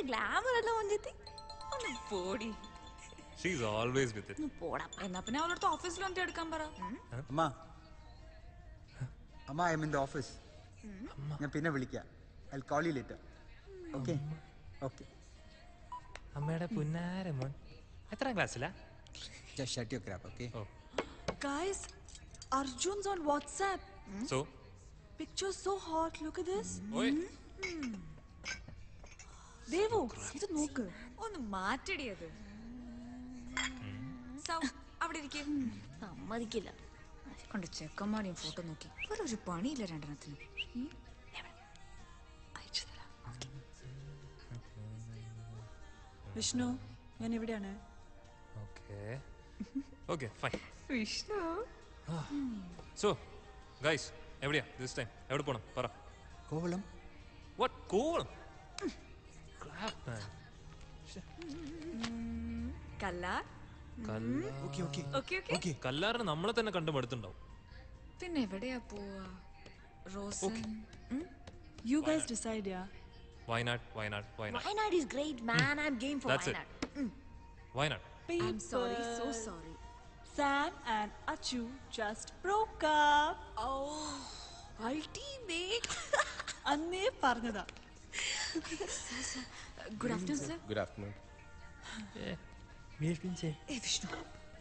Glamour അല്ല മഞ്ചത്തി ഒന്ന് പോടി ഷീസ് ഓൾവേസ് വിത്ത് ഇറ്റ് ഒന്ന് പോടാ എന്നാ പിന്നെ അവളടുത്ത് ഓഫീസിൽ വന്നിട്ട് എടുക്കാൻ പറ അമ്മ അമ്മ I am in the office ഞാൻ പിന്നെ വിളിക്കാം I call you later okay okay അമ്മയുടെ പുന്നാര മോൻ എത്രാം ക്ലാസ്സിലാ just shut your crap okay oh Guys, Arjun's on WhatsApp. So Picture's so hot. Look at this. ഓയ് Devu, ഇത് നോക്ക് ഒന്ന് മാറ്റടി അത് സൗ അവിടെ ഇരിക്കും സമ്മതിക്കില്ല കൊണ്ട് ചെക്കന്മാരെയും ഫോട്ടോ നോക്കി വേറെ ഒരു പണിയില്ല രണ്ടെണ്ണത്തിന് ഉം. അയച്ചു തരാം വിഷ്ണു ഞാൻ ഇവിടെയാണ് okay okay fine Vishnu so guys എവിടെയാ ദിസ് ടൈം എവിടെ പോണം പറ Kovalam what Kovalam clap man Kallar okay okay okay okay okay കല്ലാറിന് നമ്മളെ തന്നെ കണ്ടു മടുത്തുണ്ടാവും പിന്നെ എവിടെയാ പോവാ റോസൻ ഉം? You guys decide yeah Wayanad Wayanad Wayanad Wayanad is great man I am game for That's it. Wayanad Wayanad I'm sorry, so sorry. Sam and Achu just broke up. Ultimate. അന്നേ പറഞ്ഞതാ Good afternoon, sir. Good afternoon. ഏ വിഷ്ണു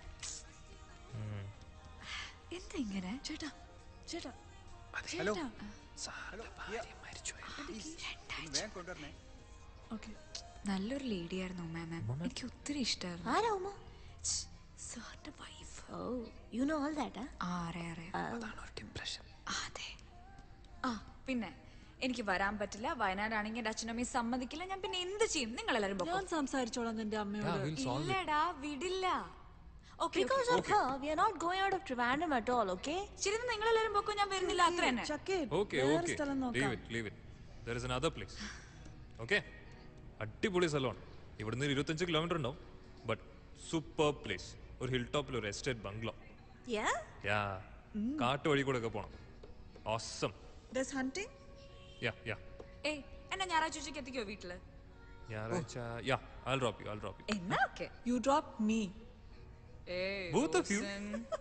എന്താ ഇങ്ങനെ ചേട്ടാ ചേട്ടാ ഹലോ രണ്ടാഴ്ച വേഗം കൊണ്ടുവരണേ ഓക്കെ നല്ലൊരു ലേഡി ആയിരുന്നു മാം മാം എനിക്ക് ഒത്തിരി ഇഷ്ടമായിരുന്നു ആരാ ഉമ്മ സാറിന്റെ wife oh you know all that ആ അറിയാം അറിയാം അതെ ആ പിന്നെ എനിക്ക് വരാൻ പറ്റില്ല വയനാടാണെങ്കിൽ എൻ്റെ അച്ഛനും അമ്മയും സമ്മതിക്കില്ല ഞാൻ പിന്നെ എന്ത് ചെയ്യും നിങ്ങൾ എല്ലാവരും ഞാൻ സംസാരിച്ചോളാം നിന്റെ അമ്മയോട് ഇല്ലടാ വിടില്ല okay Because of her, we are not going out of Trivandrum at all, okay? ശരി നിങ്ങൾ എല്ലാവരും പൊക്കോ ഞാൻ വരുന്നില്ല അത്ര തന്നെ ചക്കേ ഓക്കെ വേറെ ഓക്കെ സ്ഥലം ലീവ് നോക്കാം it leave it there is another place okay അടിപൊളി സ്ഥലമാണ് ഇവിടുന്ന് ഒരു ഇരുപത്തഞ്ച് കിലോമീറ്റർ ഉണ്ടാവും ബട്ട് സൂപ്പർ പ്ലേസ് ഒരു ഹിൽ ടോപ്പിൽ ഒരു എസ്റ്റേറ്റ് ബംഗ്ലോ Yeah? യാ കാട്ടു വഴി കൂടെ ഒക്കെ പോണം awesome Does hunting? Yeah yeah ഏയ് എന്നെ ഞായറാഴ്ച ഉച്ചയ്ക്ക് എത്തിക്കോ വീട്ടില് ഞായറാഴ്ച yeah I'll drop you I'll drop you എന്നാ okay You drop me. Both of you.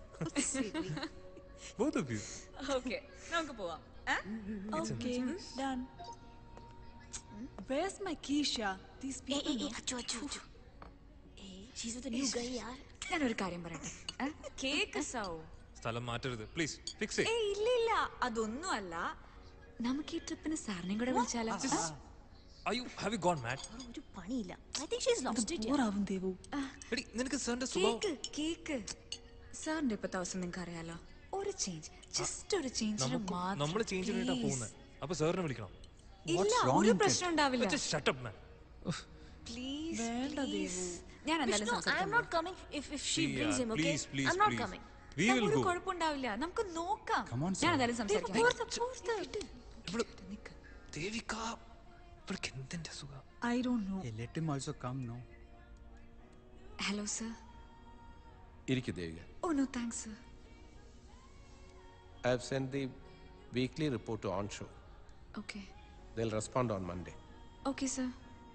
Both of you okay നമുക്ക് പോവാം ഏ? Okay, done. Where's my Keisha? These Hey, people. hey, hey, achu, achu, achu. Hey, she's with a new guy, yaar. ഞാനൊരു കാര്യം പറയട്ടെ ഏ? Cake സൗ സ്ഥലം മാറ്റരുത് please fix ഏയ് ഇല്ല ഇല്ല അതൊന്നും അല്ല നമുക്ക് ഈ ട്രിപ്പിന് സാറിനെയും കൂടെ വിളിച്ചാലോ I you have you gone mad ഒരു പണിയില്ല I think she's lost it ബോറാവും ദേവു എടി നിനക്ക് സാറിന്റെ സ്വഭാവം കേക്ക് കേക്ക് സാറിന്റെ ഇപ്പത്തെ അവസ്ഥ നിങ്ങൾക്ക് അറിയാലോ ഒരു ചേഞ്ച് ജസ്റ്റ് ഒരു ചേഞ്ച് നമുക്ക് നമ്മൾ ചേഞ്ച് ചെയ്തിട്ടാ പോകുന്നത് അപ്പൊ സാറിനെ വിളിക്കണം ഇല്ല wrong ഒരു in പ്രശ്നം ഉണ്ടാവില്ല Just shut up, man. Please വേണ്ട പ്ലീസ് ഞാൻ എന്തായാലും Vishnu, I am സംസാരിക്കാം not coming if, if she See, brings uh, him, okay? please, please, I'm not please. coming. We will ഒരു go. കുഴപ്പമുണ്ടാവില്ല നമുക്ക് നോക്കാം Come on, ഞാൻ sir. എന്തായാലും സംസാരിക്കാം പോർത്ത്, നിക്ക്. നിക്ക്. ദേവിക ഇവൾക്ക് എന്തിന്റെ സുഖം I don't know. Hey, let him also come, no? Hello sir ഇരിക്കു Devika oh no thanks sir I have sent the weekly report to onshore. Okay They'll respond on Monday. Okay sir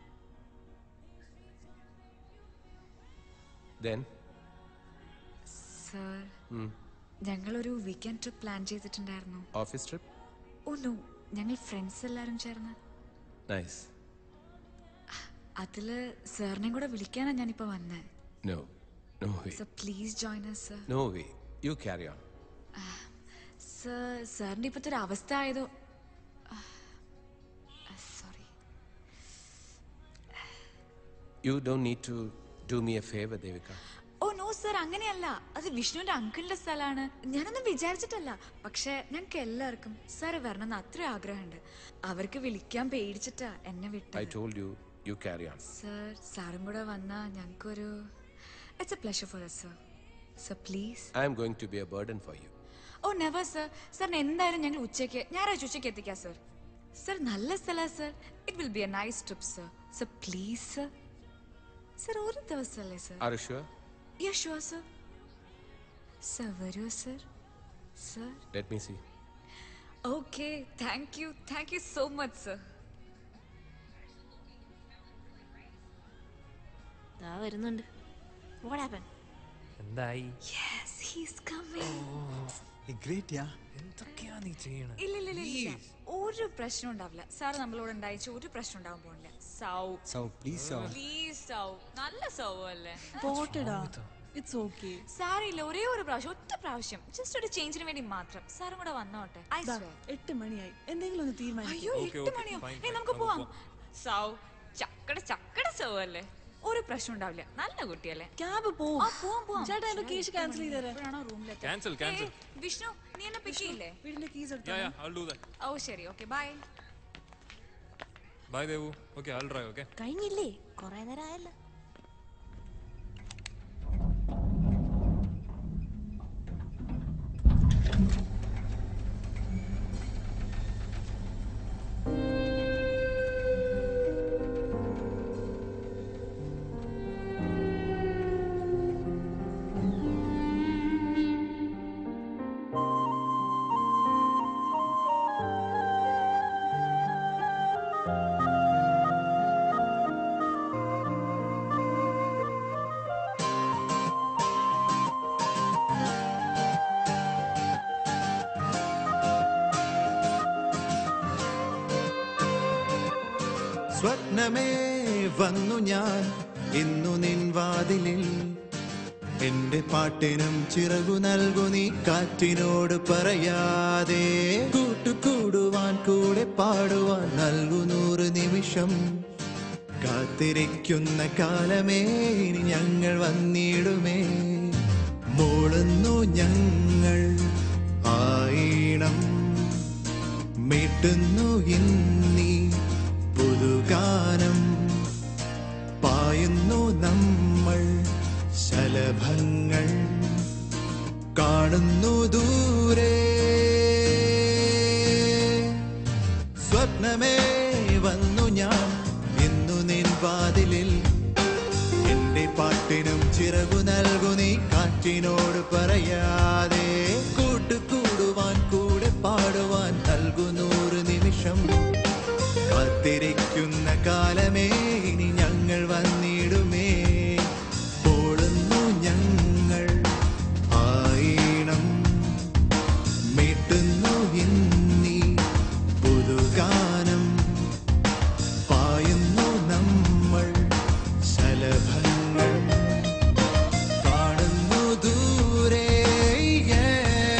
Then, sir ഞങ്ങളൊരു weekend trip plan ചെയ്തിട്ടുണ്ടായിരുന്നു office trip? Oh no ഞങ്ങൾ friends എല്ലാവരും ചേർന്ന് Nice. അതില് സാറിനെയും കൂടെ വിളിക്കാനാണ് ഞാനിപ്പോ വന്നത് No, no way. Sir please join us sir No way. You carry on. Sir സാറിന്റെ ഇപ്പോഴത്തെ ഒരു അവസ്ഥ ആയതോ sorry You don't need to do me a favor, Devika. Oh no sir അങ്ങനെയല്ല അത് വിഷ്ണുവിന്റെ അങ്കിളിന്റെ സ്ഥലമാണ് ഞാനൊന്നും വിചാരിച്ചിട്ടല്ല പക്ഷെ ഞങ്ങൾക്ക് എല്ലാവർക്കും സാർ വരണമെന്ന് അത്ര ആഗ്രഹമുണ്ട് അവർക്ക് വിളിക്കാൻ പേടിച്ചിട്ടാ എന്നെ I വിട്ടത് told you, you carry on. Sir സാറും കൂടെ വന്നാ ഞങ്ങൾക്കൊരു it's a pleasure for us sir sir please I am going to be a burden for you. Oh never sir സാറിന് എന്തായാലും ഞങ്ങൾ ഉച്ചയ്ക്ക് ഞായറാഴ്ച ഉച്ചയ്ക്ക് എത്തിക്കാം സർ സർ നല്ല സ്ഥലമാണ് sir it will be a nice trip sir sir please sir sir ഒരു ദിവസമല്ലേ sir Are you sure? Yeah sure sir sir വരൂ sir sir Let me see. Okay thank you thank you so much sir വരുന്നുണ്ട് what happen എന്തായി Yes, he's coming. Great yeah എന്തൊക്കെയാ നീ ചെയ്യണേ ഇല്ല ഇല്ല ഇല്ല, ഇല്ല ഒരു പ്രശ്നം ഉണ്ടാവില്ല സാർ നമ്മളോട് ഉണ്ടായിച്ച ഒരു പ്രശ്നം ഉണ്ടാവാൻ പോണില്ല സൗ സോ പ്ലീസ് സോ പ്ലീസ് സൗ നല്ല സൗ അല്ലേ പോട്ടെടാ ഇറ്റ്സ് ഓക്കെ സാറില്ല ഒരേ ഒരു പ്രാവശ്യം ഒറ്റ പ്രാവശ്യം ജസ്റ്റ് ഒരു ചേഞ്ചിന് വേണ്ടി മാത്രം സാറും കൂടെ വന്നോട്ടെ I swear. എട്ട് മണിയായി എന്തെങ്കിലും ഒന്ന് തീരുമാനിക്കും അയ്യോ Okay, എട്ട് okay, മണിയോ fine, ഏ fine. നമുക്ക് നമുക്ക് പോവാം സൗ ചക്കട ചക്കട സൗ അല്ലേ ഒരു പ്രശ്നം ഉണ്ടാവില്ല നല്ല കുട്ടിയല്ലേ ക്യാബ് ആ പോവും പോവാം പോവാം ചേട്ടാ എന്റെ കേസ് ക്യാൻസൽ ചെയ്തേരെ എപ്പോഴാണോ റൂമിലെത്തി Cancel, cancel. വിഷ്ണു നീ എന്നെ പിക്ക് ചെയ്യില്ലേ വീടിന്റെ കീസ് എടുത്തു Yeah, yeah, I'll do that. Oh ശരി okay bye Bye, Devu. Okay, I'll drive, okay? കഴിഞ്ഞില്ലേ കൊറേ നേരം ആയല്ലോ സ്വപ്നമേ വന്നു ഞാൻ ഇന്നു നിൻ വാതിലിൽ എന്റെ പാട്ടിനും ചിറകു നൽകു നീ കാറ്റിനോട് പറയാതെ കൂട്ടുകൂടുവാൻ കൂടെ പാടുവാൻ നൽകു നൂറ് നിമിഷം കാത്തിരിക്കുന്ന കാലമേ ഇനി ഞങ്ങൾ വന്നിടുമേ മോളുന്നു ഞങ്ങൾ ആയിണം മീട്ടുന്നു ഇന്നീ പുതുഗാനം പായുന്നു നമ്മൾ ശലഭങ്ങൾ കാണുന്നു ദൂരെ സ്വപ്നമേ വന്നു ഞാൻ ഇന്നു നിൻ വാതിലിൽ എന്റെ പാട്ടിനും ചിറകു നൽകു നീ കാറ്റിനോട് പറയാതെ കൂട്ടുകൂടുവാൻ കൂടെ പാടുവാൻ നൽകു നൂറ് നിമിഷം കാത്തിരിക്കുന്ന കാലമേ ഇനി ഞങ്ങൾ വന്നിടുമേ പോളുന്നു ഞങ്ങൾ ആയിണം മീട്ടുന്നു ഇന്നീ പുതുഗാനം പായുന്നു നമ്മൾ ശലഭങ്ങൾ കാണുന്നു ദൂരെ yeah.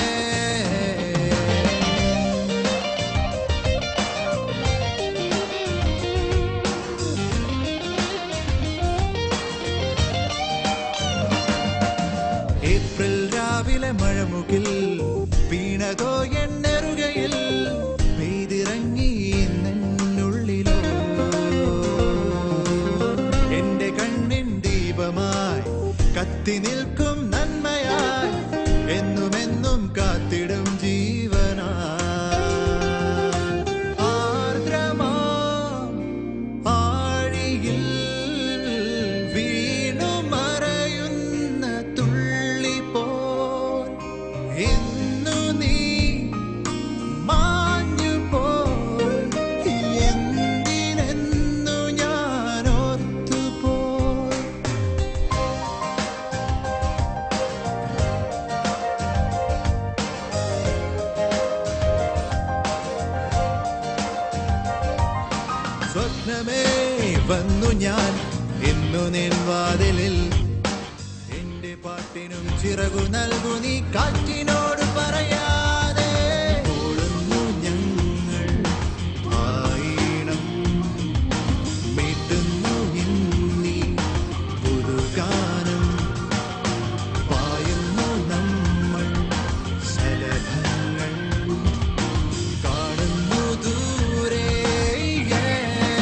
ഏപ്രിൽ രാവിലെ മഴമുകിൽ വീണതോ എണ്ണെറുകയിൽ പെയ്തിറങ്ങി എന്നുള്ളിലോ എന്റെ കണ്ണിൻ ദീപമായി കത്തി നിൽക്കും നന്മയായി എന്നുമെന്നും കാത്തിടും ജീവനായി ആർദ്രമാം ആഴിയിൽ വീണു മറയുന്ന തുള്ളി പോൽ ഇന്നു നീ മാഞ്ഞു പോൽ എന്തിനെന്നു ഞാൻ ഓർത്തുപോയി സ്വപ്നമേ വന്നു ഞാൻ ഇന്നു നിൻ വാതിലിൽ എന്റെ പാട്ടിനും ചിറകു നൽകു നീ കാറ്റിനോട് പറയാതെ ഓടുന്നു ഞങ്ങൾ ആയിണം മീട്ടുന്നു ഇന്നീ പുതുഗാനം പായുന്നു നമ്മൾ ശലഭങ്ങൾ കാണുന്നു ദൂരെ yeah.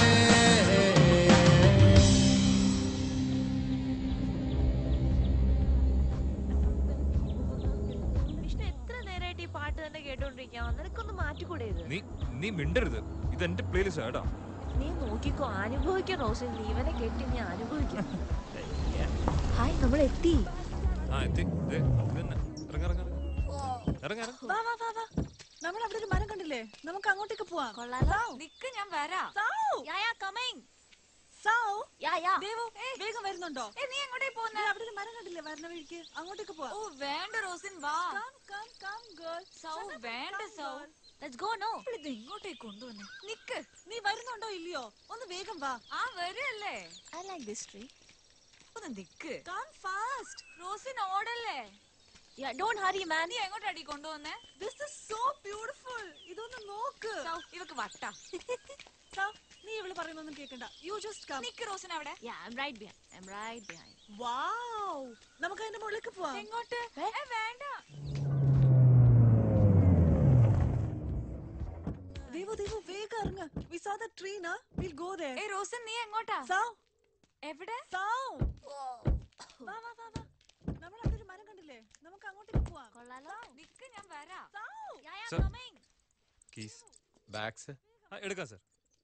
വിഷ്ണു എത്ര നേരമായിട്ട് ഈ പാട്ട് തന്നെ കേട്ടോണ്ടിരിക്കാ നിനക്കൊന്ന് മാറ്റിക്കൂടെ ഇത് നീ നീ മിണ്ടരുത് ഇത് എന്റെ പ്ലേലിസ്റ്റ് ആടാ നീ നോക്കിക്കോ അനുഭവിക്കാൻ റോസിൽ നീ ഇവനെ കെട്ടി നീ അനുഭവിക്കാം ഹായ് നമ്മൾ എത്തി ആ എത്തി ദേ, ഇത് തന്നെ ഇറങ്ങ ഇറങ്ങ ഇറങ്ങ ഇറങ്ങ വാ വാ വാ വാ നമ്മൾ അവിടെ ഒരു മരം കണ്ടില്ലേ നമുക്ക് അങ്ങോട്ടേക്ക് പോവാം കൊള്ളാലോ നിക്ക് ഞാൻ വരാം സൗ യാ യാ കമ്മിങ് സൗ യാ യാ ദേവു വേഗം വരുന്നുണ്ടോ ഏ നീ എങ്ങോട്ടേ പോകുന്ന ദേ, അവിടെ ഒരു മരം കണ്ടില്ലേ വരണ വഴിക്ക് അങ്ങോട്ടേക്ക് പോവാ ഓ വേണ്ട റോസിൻ വാ കം കം കം ഗേൾ സൗ വേണ്ട സൗ ലെറ്റ്സ് ഗോ നോ ഇത് എങ്ങോട്ടേക്ക് കൊണ്ടുവന്നെ നിക്ക് നീ വരുന്നുണ്ടോ ഇല്ലയോ ഒന്ന് വേഗം വാ ആ വരല്ലേ ഐ ലൈക്ക് ദിസ് ട്രീ ഒന്ന് നിക്ക് കം ഫാസ്റ്റ് റോസിൻ ഓടല്ലേ യാ ഡോണ്ട് ഹറി മാൻ നീ എങ്ങോട്ടടി കൊണ്ടുവന്നേ ദിസ് ഇസ് സോ ബ്യൂട്ടിഫുൾ ഇതൊന്ന് നോക്ക് സൗ ഇവക്ക് വട്ട സൗ, നീ ഇവള് പറയുന്നൊന്നും കേക്കണ്ട യു ജസ്റ്റ് കം നിക്ക് റോസിൻ അവിടെ yeah I am right behind I am right behind wow നമുക്ക് അതിന്റെ മുകളിലേക്ക് പോവാം എങ്ങോട്ട് ഏ? ഏ, വേണ്ട ദേവു ദേവു വേഗം ഇറങ്ങ് we saw the tree na we'll go there ഏ റോസിൻ നീ എങ്ങോട്ടാ സൗ എവിടെ സൗ വാ വാ വാ വാ നമ്മൾ അവിടെ ഒരു മരം കണ്ടില്ലേ നമുക്ക് അങ്ങോട്ടേക്ക് പോവാം കൊള്ളാലോ നിക്ക് ഞാൻ വരാം സൗ yeah yeah Sir. Coming keys Bags? ആ എടുക്കാം സർ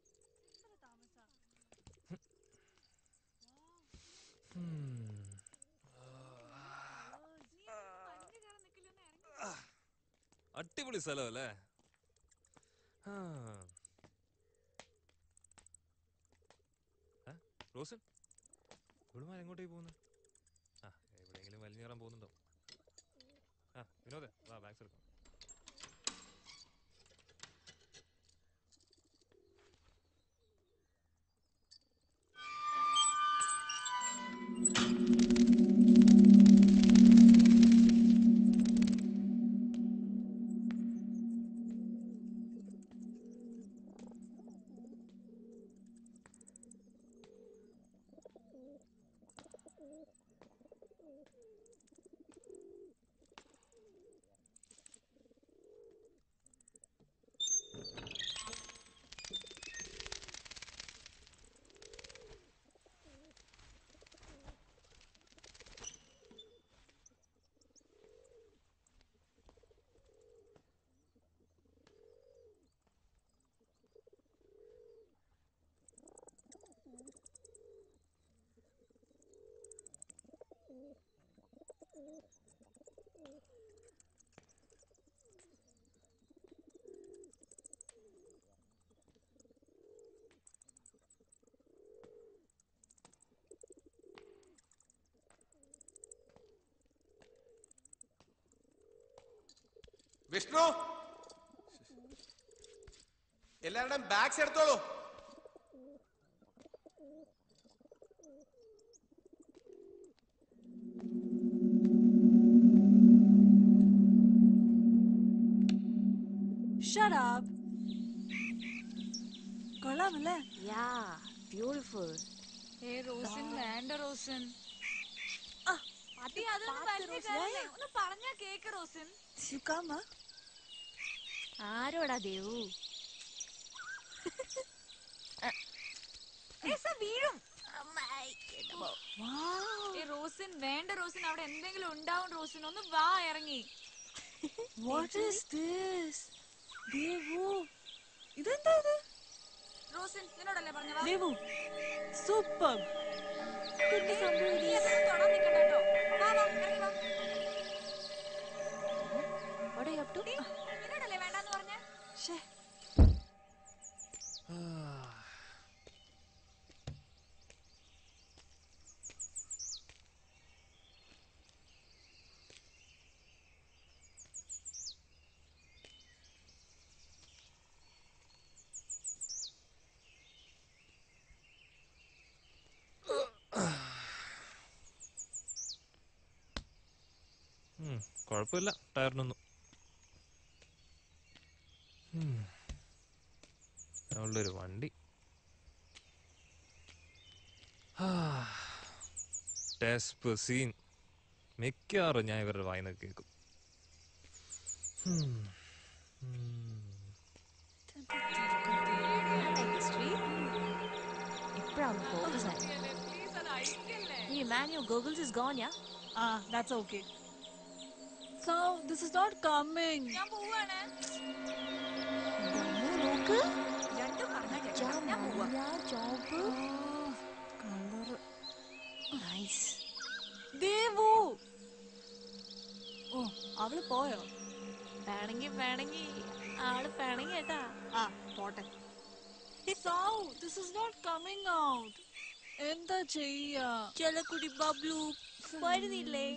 അടിപൊളി സ്ഥലം അല്ലേ ആ. ഏ? റോസൻ ഇവിടുമാൻ എങ്ങോട്ടേക്ക് പോകുന്നു ആ എവിടെയെങ്കിലും വലിഞ്ഞേറാൻ പോകുന്നുണ്ടോ ആ വിനോദേ വാ ബാഗ്സ് എടുക്കാം വിഷ്ണു എല്ലാവരുടെയും ബാഗ്സ് എടുത്തോളൂ shut up കൊള്ളാമല്ലേ യാ ബ്യൂട്ടിഫുൾ ഏ റോസിൻ വേണ്ട റോസിൻ ആ അടി അതൊന്നും വലിഞ്ഞു കയറല്ലേ ഒന്ന് പറഞ്ഞാ കേക്ക് റോസിൻ you come huh? ആരോടാ ദേവു ഏ, സ വീഴും അമ്മായി, എന്റെ മോ. ഏ റോസിൻ വേണ്ട റോസിൻ അവിടെ എന്തെങ്കിലും ഉണ്ടാവും റോസിൻ ഒന്ന് വാ ഇറങ്ങി what is this ദേവു ഇതെന്താ ഇത് റോസിൻ നിന്നോടല്ലേ പറഞ്ഞ വാ ദേവു സൂപ്പർ ഏ, നീ അതൊന്നും തൊടാൻ നിക്കണ്ട കേട്ടോ വാ വാ ഇറങ്ങി വാ What are you up to? നീ നിന്നോടല്ലേ വേണ്ടാന്ന് പറഞ്ഞേ ഷേ ഉം, കുഴപ്പമില്ല ടയറിനൊന്നും ഉം. അവളുടെ ഒരു വണ്ടി സീൻ മിക്കവാറും ഞാൻ ഇവരുടെ വായന കേൾക്കും ഉം. ഇപ്പഴാണ് ഫോക്കസ് ആയത് പ്ലീസ് അത് അഴിക്കല്ലേ ഈ man your goggles is gone yeah ah that's okay so this is not coming ഞാൻ പോവാണ് നോക്ക് രണ്ടും പറഞ്ഞാ കേൾക്കണം. ഞാൻ പോവാ ജോബ് കളർ നൈസ് ദേവു ഓ അവള് പോയോ വേണമെങ്കിൽ വേണമെങ്കിൽ ആള് പിണങ്ങി കേട്ടാ ആ പോട്ടെ so this is not coming out എന്താ ചെയ്യാ ചെലക്കുടി ബബ്ലു വരുന്നില്ലേ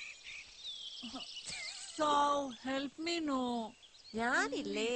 സാവ് ഹെൽപ്പ് മീ നോ ഞാനില്ലേ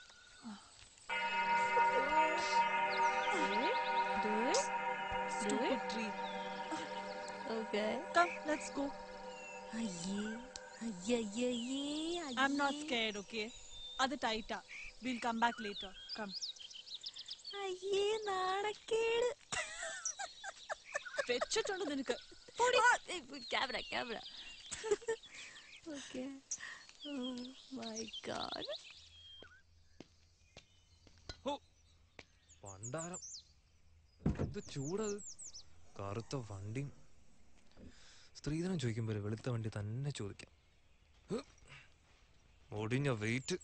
Stupid tree. Okay Come, let's go. അയ്യേ അയ്യയ്യേ I'm not scared, okay? അത് ടൈറ്റാ will come back later come അയ്യേ നാണക്കേട് വെച്ചിട്ടുണ്ട് നിനക്ക് camera camera okay my god ഓ പണ്ടാരം എന്ത് ചൂടത് കറുത്ത വണ്ടിയും സ്ത്രീധനം ചോദിക്കുമ്പോൾ വെളുത്ത വണ്ടി തന്നെ ചോദിക്കാം ഹ്. ഒടിഞ്ഞ വെയിറ്റ്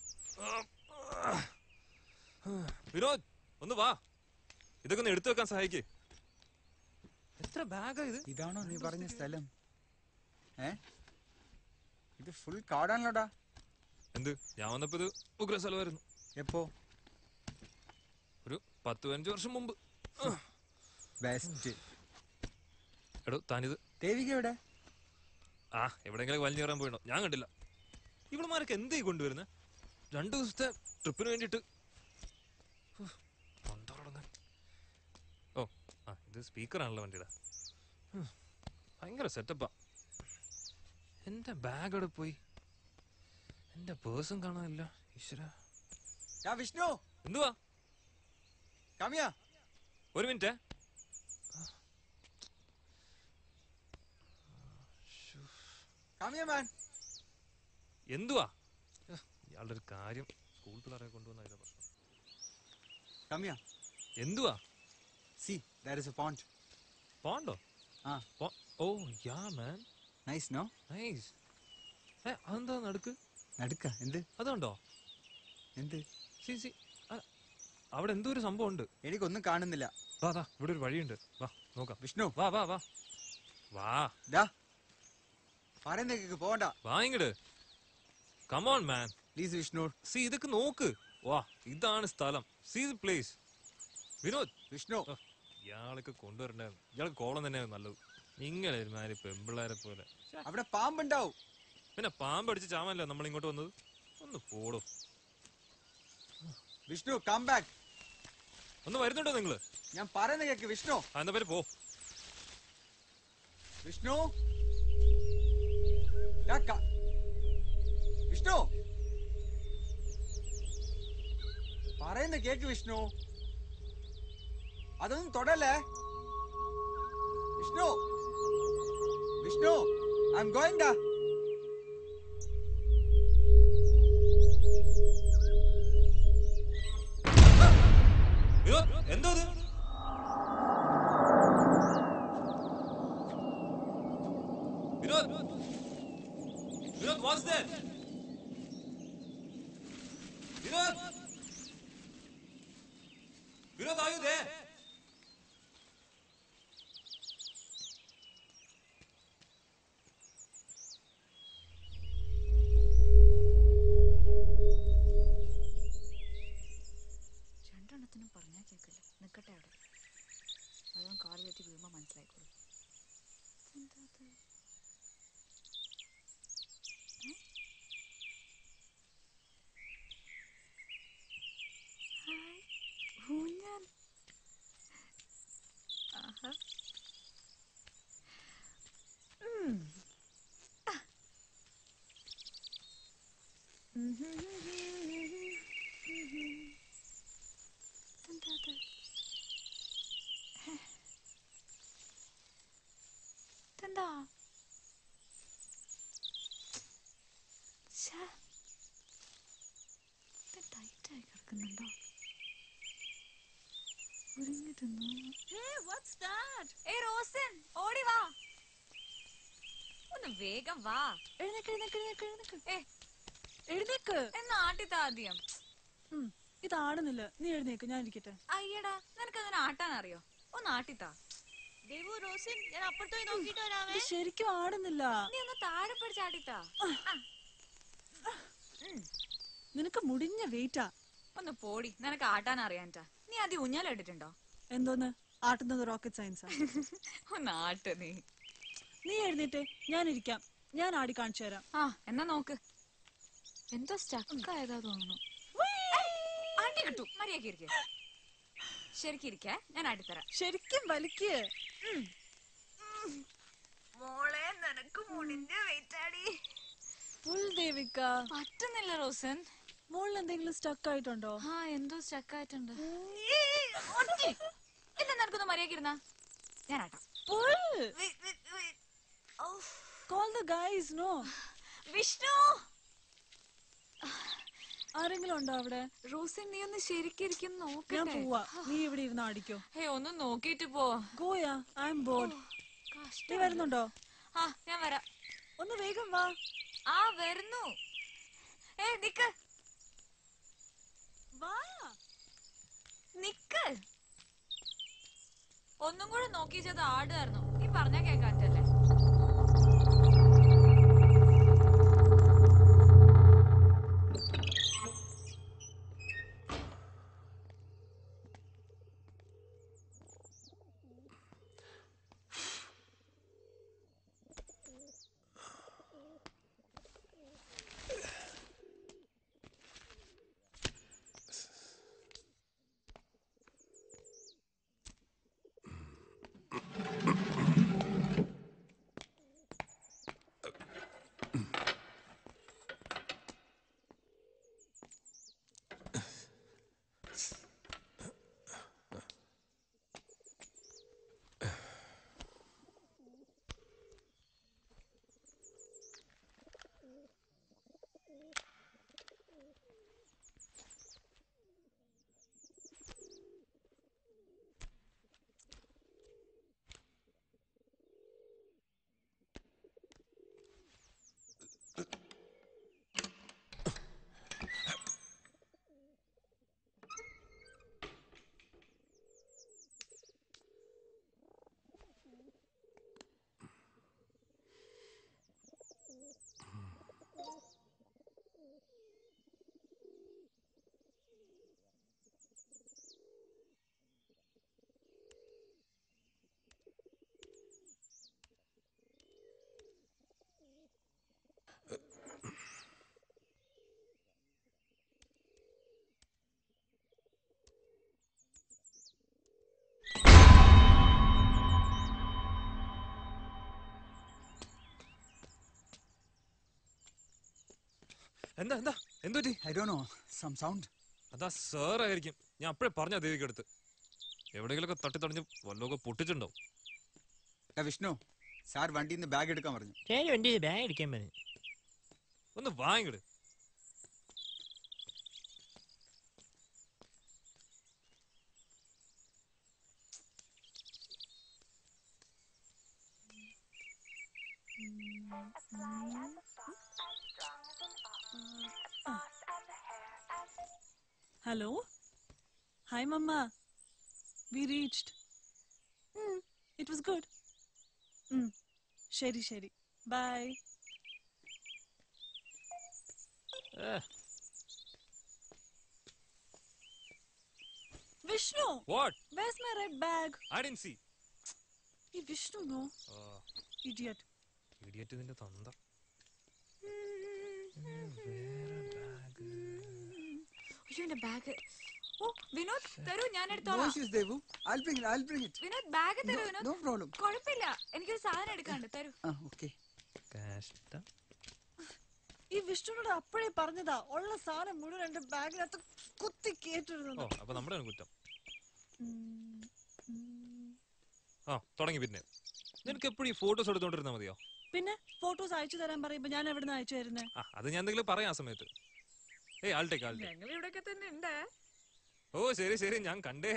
വിനോദ് ഒന്ന് വാ ഇതൊക്കെ ഒന്ന് എടുത്തു വെക്കാൻ സഹായിക്കേ എത്ര ബാഗാ ഇത് ഇതാണോ നീ പറഞ്ഞ സ്ഥലം ഏ ഇത് ഫുൾ കാടാണല്ലോടാ എന്ത് ഞാൻ വന്നപ്പോ ഇത് ഉഗ്ര സ്ഥലമായിരുന്നു എപ്പോ ഒരു പത്ത് പതിനഞ്ച് വർഷം മുമ്പ് ബെസ്റ്റ് എടോ താനിത് ദേവിക എവിടെ ആ എവിടെയെങ്കിലും വലിഞ്ഞു കയറാൻ പോയിട്ടോ ഞാൻ കണ്ടില്ല ഇവിടെമാരൊക്കെ എന്തേ കൊണ്ടുവരുന്നത് രണ്ടു ദിവസത്തെ ട്രിപ്പിന് വേണ്ടിയിട്ട് ഉഫ്, തൊണ്ട തുടങ്ങാൻ. ഓ ആ ഇത് സ്പീക്കറാണല്ലോ വണ്ടിയുടെ ഉം, ഭയങ്കര സെറ്റപ്പാ എന്റെ ബാഗ് അവിടെ പോയി എന്റെ പേഴ്സും കാണാനില്ല ഈശ്വര യാ വിഷ്ണു എന്തുവാ കമ്മിയാ ഒരു മിനിറ്റ് കമ്മിയ മാൻ എന്തുവാ ഉഹ്, ഇയാളുടെ ഒരു കാര്യം സ്കൂൾ പിള്ളേരെ കൊണ്ടുവന്ന ഇതാ പ്രശ്നം കമ്മിയ എന്തുവാ see that is a pond പോണ്ടോ ആ പോ- ഓ yeah man nice no nice ഏ അതെന്താ നടുക്ക് നടുക്ക എന്ത് അതുണ്ടോ എന്ത് സി സി അ- അവിടെ എന്തോ ഒരു സംഭവം ഉണ്ട് എനിക്കൊന്നും കാണുന്നില്ല വാ വാ ഇവിടെ ഒരു വഴിയുണ്ട് വാ നോക്കാം വിഷ്ണു വാ വാ വാ വാ ഡാ പറയുന്നേക്ക് പോകണ്ട വാ ഇങ്ങട് come on man please Vishnu see ഇതൊക്കെ നോക്ക് വാ ഇതാണ് സ്ഥലം see the place Vinod Vishnu ഓ, ഇയാളൊക്കെ കൊണ്ടുവരണ്ടായിരുന്നു ഇയാൾക്ക് കോളം തന്നെയാണ് നല്ലത് ഇങ്ങനെ ഒരുമാതിരി പെമ്പിള്ളാരെ പോലെ ശ്ശെ, അവിടെ പാമ്പുണ്ടാവും പിന്നെ പാമ്പ് അടിച്ച് ചാമല്ലോ നമ്മൾ ഇങ്ങോട്ട് വന്നത് ഒന്ന് പോടോ വിഷ്ണു കം ബാക്ക് ഒന്ന് വരുന്നുണ്ടോ നിങ്ങള് ഞാൻ പറയുന്ന കേക്ക് വിഷ്ണു ആ എന്നാ പേര് പോ വിഷ്ണു ഡാ, ക- വിഷ്ണു പറയുന്ന കേക്ക് വിഷ്ണു അതൊന്നും തൊടല്ലേ Vishnu Vishnu I'm going ഡാ വിനോദ് എന്തോ ഇത് Vinod Vinod what's that Vinod Vinod are you there രണ്ടെണ്ണത്തിനും പറഞ്ഞാൽ കേൾക്കില്ല നിൽക്കട്ടെ അവിടെ അതും കാറ് തെറ്റി വീഴുമ്പോൾ മനസ്സിലായിക്കോളും എന്താ ഇത്? ഏ? ഹായ് ഊഞ്ഞാൽ ആഹാ ഉം. ആ. ഉം ഹും ഹും ഹും ഹും ഹും ഹും. എന്താ അത്? ഹേ. ഇതെന്താ ഛേ. ഇത് ടൈറ്റായി കിടക്കുന്നുണ്ടോ ഒരുങ്ങിട്ടൊന്നു Hey, what's that? ഏ റോസൻ ഓടി വാ ഒന്ന് വേഗം വാ എഴുന്നേക്ക് എഴുന്നേക്ക് എഴുന്നേക്ക് എഴുന്നേക്ക് ഏ എഴുന്നേക്ക് എന്നാ ആട്ടിത്ത ആദ്യം ഉം, ഇതാടുന്നില്ല നീ എഴുന്നേക്ക് ഞാൻ ഇരിക്കട്ടെ അയ്യടാ നിനക്ക് അങ്ങനെ ആട്ടാൻ അറിയോ ഒന്ന് ആട്ടിത്താ ദേവു റോസിൻ ഞാൻ അപ്പുറത്തോയി നോക്കിയിട്ട് വരാമേ ഇത് ശരിക്കും ആടുന്നില്ല നീ ഒന്ന് താഴെ പിടിച്ച് ആട്ടിത്താ നിനക്ക് മുടിഞ്ഞ വെയിറ്റാ ഒന്ന് പോടി നിനക്ക് ആട്ടാൻ അറിയാൻറ്റാ നീ ആദ്യം ഊഞ്ഞാൽ ഇട്ടിട്ടുണ്ടോ എന്തോന്ന് ആട്ടുന്നത് റോക്കറ്റ് സയൻസാ ഒന്ന് ആട്ട് നീ നീ എഴുന്നേറ്റ് ഞാൻ ഇരിക്കാം ഞാൻ ആടി കാണിച്ചു തരാം ആ എന്നാ നോക്ക് എന്തോ സ്റ്റക്ക് ആയതാ തോന്നുന്നു ആട്ടി കിട്ടു മര്യാദക്ക് ഇരിക്കേ ശരിക്കും ഇരിക്കേ ഞാൻ ആട്ടിത്തരാം ശരിക്കും വലിക്ക് മോളെ നിനക്ക് മുടിഞ്ഞ് വെയിറ്റാടി ഫുൾ ദേവിക പറ്റുന്നില്ല റോസൻ മോളിൽ എന്തെങ്കിലും സ്റ്റക്ക് ആയിട്ടുണ്ടോ ആ എന്തോ സ്റ്റക്ക് ആയിട്ടുണ്ട് ഇല്ല നിനക്കൊന്ന് മര്യാദക്ക് ഇരുന്നാ ഞാൻ ആട്ടാം full call the guys no Vishnu ആരെങ്കിലും ഉണ്ടോ അവിടെ റോസൻ നീ ഒന്ന് ശരിക്കും ഞാൻ നോക്കട്ടെ പോവാ നീ ഇവിടെ ഇരുന്ന് ആടിക്കോ ഹേ ഒന്ന് നോക്കിട്ട് പോ ഗോയാ ഐ എം ബോർഡ് നീ കഷ്ടം. വരുന്നുണ്ടോ ആ ഞാൻ വരാം ഒന്ന് വേഗം വാ ആ വരുന്നു ഏ നിക്ക് വാ നിക്ക് ഒന്നും കൂടെ നോക്കി ചെയ്ത് ആടുമായിരുന്നു നീ പറഞ്ഞാ കേക്കാറ്റല്ലേ എന്താ എന്താ എന്തുപറ്റി ഐ ഡോ നോ സം സൗണ്ട് അതാ സാർ ആയിരിക്കും ഞാൻ അപ്പഴേ പറഞ്ഞ ദേവിക്ക് അടുത്ത് എവിടെയെങ്കിലൊക്കെ തട്ടി തടഞ്ഞ് വല്ലതൊക്കെ പൊട്ടിച്ചിട്ടുണ്ടാവും വിഷ്ണു സാർ വണ്ടിയിൽ നിന്ന് ബാഗ് എടുക്കാൻ പറഞ്ഞു ചേച്ചി വണ്ടി ബാഗ് അടിക്കാൻ പറഞ്ഞു ഒന്ന് വാങ്ങിട് hello hi mamma we reached it was good ശരി ശരി bye Vishnu what where's my red bag I didn't see ഈ വിഷ്ണു നോ idiot ഇടിയറ്റ് നിന്റെ തന്ത അയ്യോ എന്റെ ബാഗ് ഓ വിനോദ് തരൂ ഞാൻ No എടുത്തോളാം issues, Devu. I'll bring it. I'll bring it. Vinod bag No, തരൂ no വിനോദ് problem. കുഴപ്പമില്ല എനിക്കൊരു സാധനം എടുക്കാണ്ട് തരൂ Ah, okay. കഷ്ടം ഈ വിഷ്ണുനോട് അപ്പോഴേ പറഞ്ഞതാ ഉള്ള സാധനം മുഴുവൻ എന്റെ ബാഗിനകത്ത് കുത്തി ഓ കേട്ടിരുന്നു അപ്പൊ നമ്മുടെ കുറ്റം ആ തുടങ്ങി പിന്നെ നിനക്ക് എപ്പോഴും ഈ ഫോട്ടോസ് എടുത്തോണ്ടിരുന്നാ മതിയോ പിന്നെ ഫോട്ടോസ് അയച്ചു തരാൻ പറയുമ്പോ ഞാൻ എവിടുന്ന് അയച്ചു തരുന്നേ ആ അത് ഞാൻ എന്തെങ്കിലും പറയാം ആ സമയത്ത് ഏയ് ആൾട്ടേക്ക് ആൾട്ടേക്ക് ഞങ്ങൾ ഇവിടെയൊക്കെ തന്നെ ഉണ്ട് ഓ ശരി ശരി ഞാൻ കണ്ടേ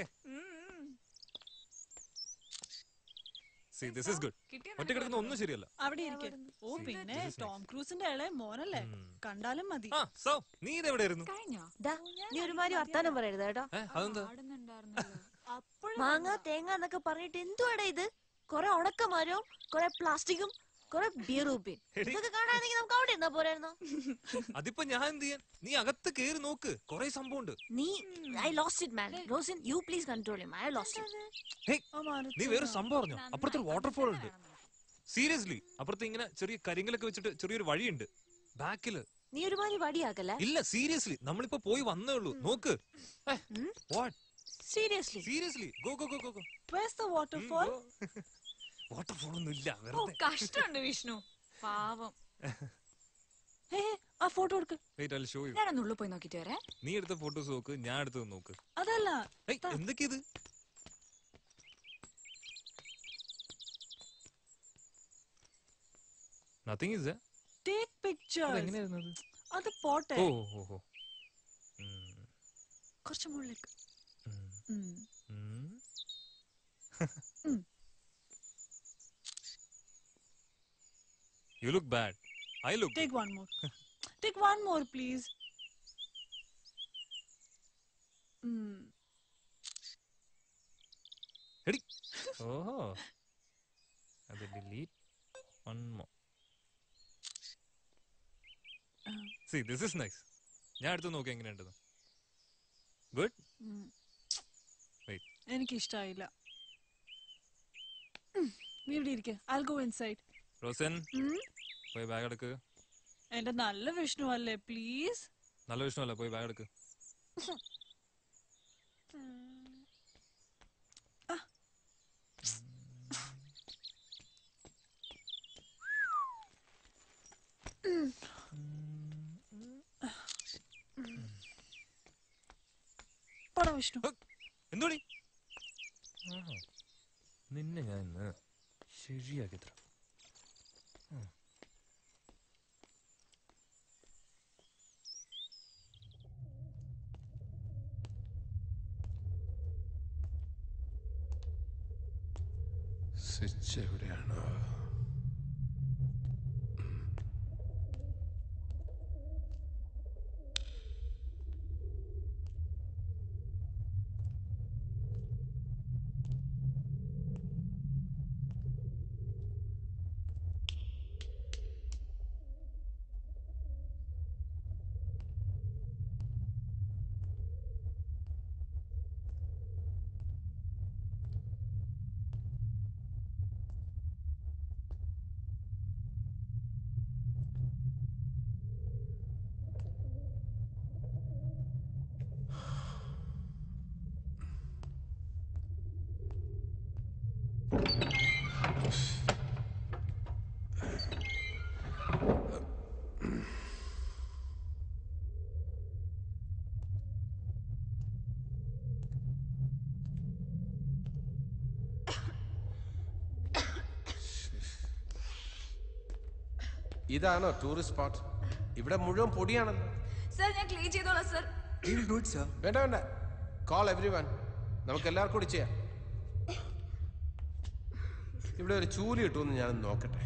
സി ദിസ് ഇസ് ഗുഡ് കിട്ടിയ ഒറ്റ കിടക്കുന്ന ഒന്നും ശരിയല്ല അവിടെ ഇരിക്കെ ഓ പിന്നെ this is ടോം ക്രൂസിന്റെ ഇളയ മോനല്ലേ ഉം. കണ്ടാലും മതി ആ സോ നീ ഇതെവിടെയായിരുന്നു കഴിഞ്ഞോ ദാ, നീ ഒരുമാതിരി വർത്താനം പറയരുത് കേട്ടോ ഏ അതെന്താ ആടുന്നുണ്ടായിരുന്നല്ലോ അപ്പോഴും മാങ്ങ തേങ്ങ എന്നൊക്കെ പറഞ്ഞിട്ട് എന്തുവാടാ ഇത് കൊറേ ഉണക്കമരവും കൊറേ പ്ലാസ്റ്റിക്കും കുറെ ബിയർ ഉപ്പിൻ എടി. ഇതൊക്കെ കാണാനെങ്കിൽ നമുക്ക് അവിടെ ഇരുന്നാ പോരായിരുന്നോ അതിപ്പോ ഞാൻ എന്ത് ചെയ്യാൻ നീ അകത്ത് കേറി നോക്ക് കൊറേ സംഭവം ഉണ്ട് നീ I lost it man Rosin you please control him I lost it hey നീ വേറെ സംഭവം അറിഞ്ഞോ അപ്പുറത്തൊരു വാട്ടർഫോൾ ഉണ്ട് സീരിയസ്ലി അപ്പുറത്ത് ഇങ്ങനെ ചെറിയ കരിങ്കലൊക്കെ വെച്ചിട്ട് ചെറിയൊരു വഴിയുണ്ട് ബാക്കില് നീ ഒരുമാതിരി വടിയാക്കല്ലേ ഇല്ല സീരിയസ്ലി നമ്മളിപ്പോ പോയി വന്നേ ഉള്ളൂ നോക്ക് what seriously seriously go go go go go Where's the waterfall? Waterfall ഒന്നും ഇല്ല ഓ വെറുതെ കഷ്ടമുണ്ട് വിഷ്ണു പാവം ഹേ ഹേ, ആ ഫോട്ടോ എടുക്ക് വെയിറ്റ് അല്ല ഷോ യു ഞാനൊന്ന് ഉള്ളിൽ പോയി നോക്കിട്ട് വരാം നീ എടുത്ത ഫോട്ടോസ് നോക്ക് ഞാൻ എടുത്തത് നോക്ക് അതല്ല ഏയ് എന്തൊക്കെയാ ഇത് നത്തിങ് ഇസ് ടേക്ക് പിക്ചേഴ്സ് എങ്ങനെയായിരുന്നു അത് അത് പോട്ടെ ഓ ഓ ഓ കുറച്ച് മുകളിലേക്ക് ഉം. You look bad I look Take one more. Take one more, please. Mm. എടി ഓഹോ അത് delete one more see this is nice ഞാൻ എടുത്ത് നോക്കി എങ്ങനെയുണ്ടെന്ന് ഗുഡ് ഉം. വെയിറ്റ് എനിക്ക് ഇഷ്ടായില്ല ഉം. നീ ഇവിടെ ഇരിക്കെ I'll go inside. റോസൻ ഉം. പോയി ബാഗ് എടുക്ക് എന്റെ നല്ല വിഷ്ണു അല്ലേ പ്ലീസ് നല്ല വിഷയമല്ല പോയി ബാഗ് എടുക്ക് പോടാ വിഷ്ണു എന്തോടി നിന്നെ ഞാൻ ഇന്ന് ശരിയാക്കി തരാം സ്വിച്ച് എവിടെയാണോ ഇതാണോ ടൂറിസ്റ്റ് സ്പോട്ട് ഇവിടെ മുഴുവൻ പൊടിയാണല്ലോ സർ ഞാൻ ക്ലീൻ ചെയ്തോളാം sir We'll do it, sir. വേണ്ട വേണ്ട കോൾ എവ്രി വൺ നമുക്ക് എല്ലാവർക്കും കൂടി ചെയ്യാം ഇവിടെ ഒരു ചൂല് കിട്ടുമെന്ന് ഞാനൊന്ന് നോക്കട്ടെ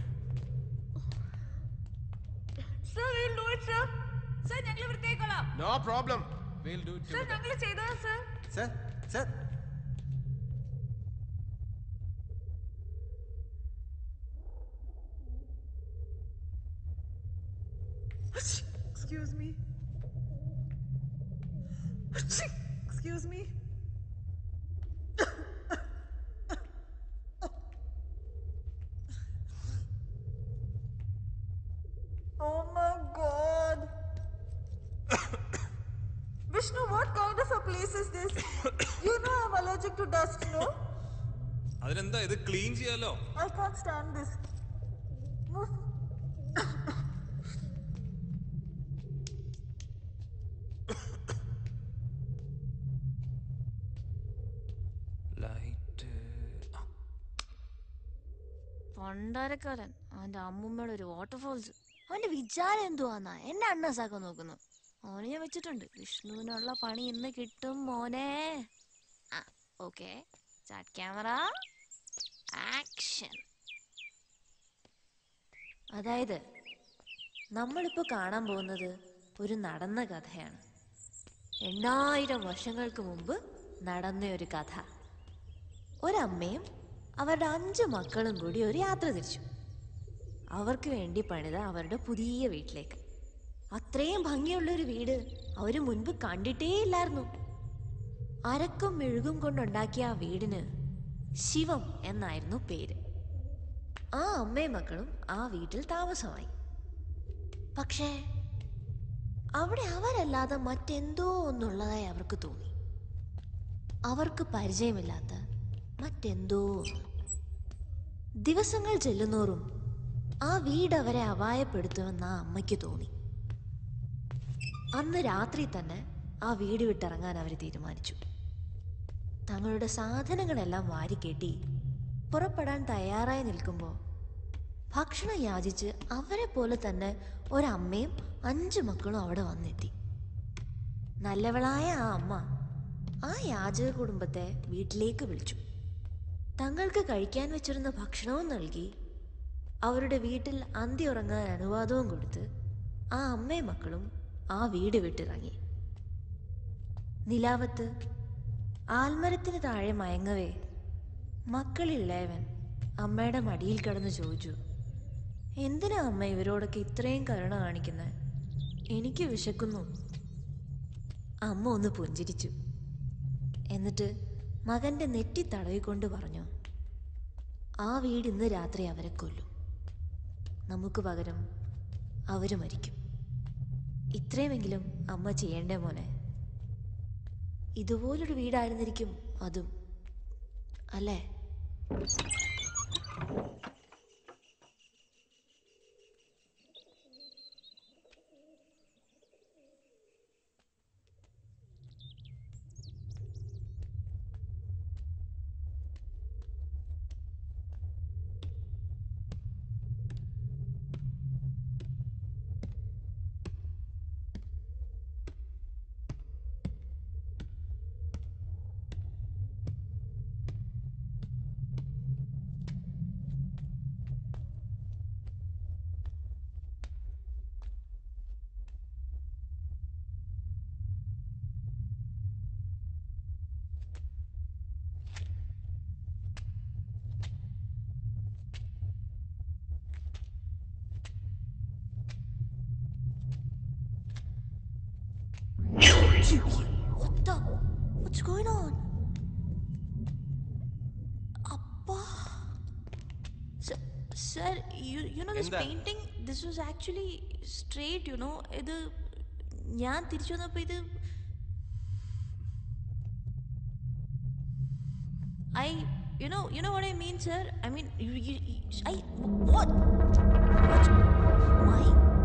sir will do it sir sir ഞങ്ങൾ വൃത്തിയാക്കോളാം no problem will do sir ഞങ്ങൾ ചെയ്തോളാം sir Sir, sir. Excuse me. Excuse me. oh my god. Vishnu, what kind of a place is this? you know I'm allergic to dust, no? അതിനെന്താ ഇത് clean ചെയ്യാലോ I can't stand this. Move. Light പണ്ടാരക്കാരൻ അവന്റെ അമ്മുമ്മയുടെ ഒരു waterfalls അവന്റെ വിചാരം എന്തുവാന്നാ എന്നെ അണ്ണസാക്കാൻ നോക്കുന്നു അവന് ഞാൻ വെച്ചിട്ടുണ്ട് വിഷ്ണുവിനുള്ള പണി ഇന്ന് കിട്ടും മോനെ ആ ഓക്കെ സ്റ്റാർട്ട് ക്യാമറ ആക്ഷൻ അതായത് നമ്മളിപ്പോ കാണാൻ പോകുന്നത് ഒരു നടന്ന കഥയാണ് എണ്ണായിരം വർഷങ്ങൾക്ക് മുമ്പ് നടന്ന ഒരു കഥ ഒരമ്മയും അവരുടെ അഞ്ച് മക്കളും കൂടി ഒരു യാത്ര തിരിച്ചു അവർക്ക് വേണ്ടി പണിത അവരുടെ പുതിയ വീട്ടിലേക്ക് അത്രയും ഭംഗിയുള്ള ഒരു വീട് അവര് മുൻപ് കണ്ടിട്ടേ ഇല്ലായിരുന്നു അരക്കും മെഴുകും കൊണ്ടുണ്ടാക്കിയ ആ വീടിന് ശിവം എന്നായിരുന്നു പേര് ആ അമ്മയും മക്കളും ആ വീട്ടിൽ താമസമായി പക്ഷേ അവിടെ അവരല്ലാതെ മറ്റെന്തോ ഒന്നുള്ളതായി അവർക്ക് തോന്നി അവർക്ക് പരിചയമില്ലാത്ത മറ്റെന്തോ ഒന്ന് ദിവസങ്ങൾ ചെല്ലുന്നോറും ആ വീട് അവരെ അപായപ്പെടുത്തുമെന്ന് ആ അമ്മയ്ക്ക് തോന്നി അന്ന് രാത്രി തന്നെ ആ വീട് വിട്ടിറങ്ങാൻ അവർ തീരുമാനിച്ചു തങ്ങളുടെ സാധനങ്ങളെല്ലാം വാരിക്കെട്ടി പുറപ്പെടാൻ തയ്യാറായി നിൽക്കുമ്പോൾ ഭക്ഷണം യാചിച്ച് അവരെ പോലെ തന്നെ ഒരമ്മയും അഞ്ചു മക്കളും അവിടെ വന്നെത്തി നല്ലവളായ ആ അമ്മ ആ യാചക കുടുംബത്തെ വീട്ടിലേക്ക് വിളിച്ചു തങ്ങൾക്ക് കഴിക്കാൻ വെച്ചിരുന്ന ഭക്ഷണവും നൽകി അവരുടെ വീട്ടിൽ അന്തി ഉറങ്ങാൻ അനുവാദവും കൊടുത്ത് ആ അമ്മയും മക്കളും ആ വീട് വിട്ടിറങ്ങി നിലാവത്ത് ആൽമരത്തിന് താഴെ മയങ്ങവേ മക്കളിളയവൻ അമ്മയുടെ മടിയിൽ കിടന്ന് ചോദിച്ചു എന്തിനാ അമ്മ ഇവരോടൊക്കെ ഇത്രയും കരുണ കാണിക്കുന്നത് എനിക്ക് വിശക്കുന്നു അമ്മ ഒന്ന് പുഞ്ചിരിച്ചു എന്നിട്ട് മകന്റെ നെറ്റി തടവിക്കൊണ്ട് പറഞ്ഞു ആ വീട് ഇന്ന് രാത്രി അവരെ കൊല്ലും നമുക്ക് പകരം അവര് മരിക്കും ഇത്രയുമെങ്കിലും അമ്മ ചെയ്യണ്ടേ മോനെ ഇതുപോലൊരു വീടായിരുന്നിരിക്കും അതും അല്ലേ What the? What's going on? Appa. Sir, sir you, you know this എന്താ? painting, this was actually straight, you know. ഇത് ഞാൻ തിരിച്ചു വന്നപ്പോ ഇത് I, you know, you know what I mean, sir? I mean, you, you, you I, what? What? Why?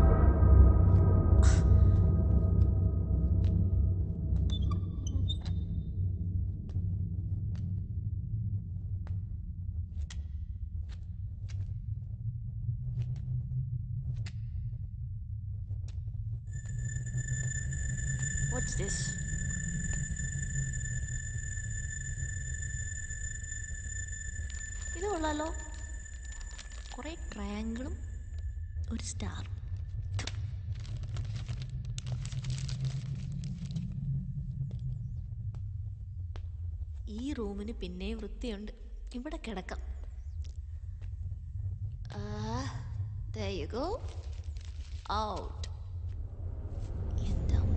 What's this? ഇത് കൊള്ളാലോ കുറെ ട്രയാങ്കിളും ഒരു സ്റ്റാർ ഈ റൂമിന് പിന്നെയും വൃത്തിയുണ്ട് ഇവിടെ കിടക്കാം There you go. Out. എൻ്റെ അമ്മ.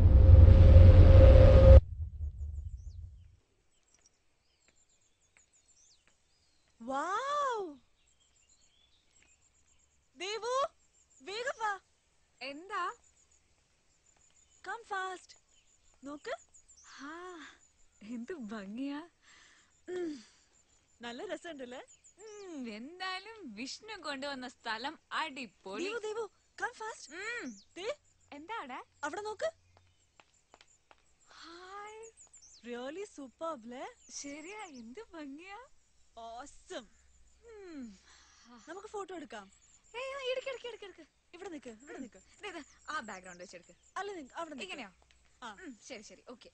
വാവ് ദേവു വേഗം വാ എന്താ കം ഫാസ്റ്റ് നോക്ക് ഹാ എന്ത് ഭംഗിയാ നല്ല രസമുണ്ടല്ലേ ഉം, എന്തായാലും വിഷ്ണു കൊണ്ടുവന്ന സ്ഥലം അടിപൊളി ദേവു ദേവു കം ഫാസ്റ്റ് ഉം, ദേ എന്താടാ അവിടെ നോക്ക് ഹായ് റിയലി സൂപ്പർബ് ശരിയാ എന്ത് ഭംഗിയാ ഓസം ഉം. നമുക്ക് ഫോട്ടോ എടുക്കാം ഏയ്, ആ, എടുക്ക്, എടുക്ക്, എടുക്ക്, എടുക്ക്. ഇവിടെ നിക്ക് ഇവിടെ നിക്ക് ദേ, ദേ, ആ ബാക്ക്ഗ്രൗണ്ട് വെച്ചെടുക്ക് അല്ല നിക്ക് അവിടെ നിക്ക് ഇങ്ങനെയോ ആ. ഉം, ശരി ശരി ഓക്കെ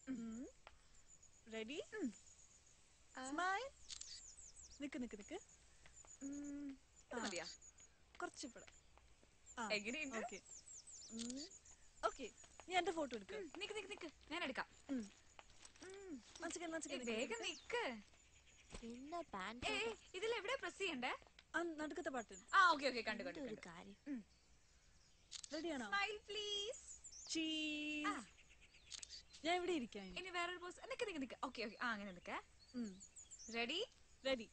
റെഡി സ്മൈൽ നിക്ക് നിക്ക് നിക്ക് ആ. മതിയാ കുറച്ച് ഇവിടെ ആ എങ്ങനെയുണ്ട് ഓക്കെ ഓക്കെ നീ എന്റെ ഫോട്ടോ എടുക്ക് ഉം, നിക്ക് നിക്ക് നിക്ക് ഞാൻ എടുക്കാം ഉം. ഉം. One second, one ഏയ്, second, വേഗം നിക്ക്. നിക്ക് പിന്നെ പാൻറ് ഏയ് ഇതിൽ എവിടെ പ്രസ് ചെയ്യണ്ടേ ആ നടുക്കത്തെ പാട്ട് ആ ഓക്കെ ഓക്കെ കണ്ടു കണ്ടു ഒരു കാര്യം റെഡിയാണോ സ്മൈൽ പ്ലീസ് ചീസ് ഞാൻ ഇവിടെ ഇരിക്കാം ഇനി വേറൊരു പോസ് നിക്ക് നിക്ക് നിക്ക് ഓക്കെ ഓക്കെ ആ അങ്ങനെ നിക്ക റെഡി റെഡി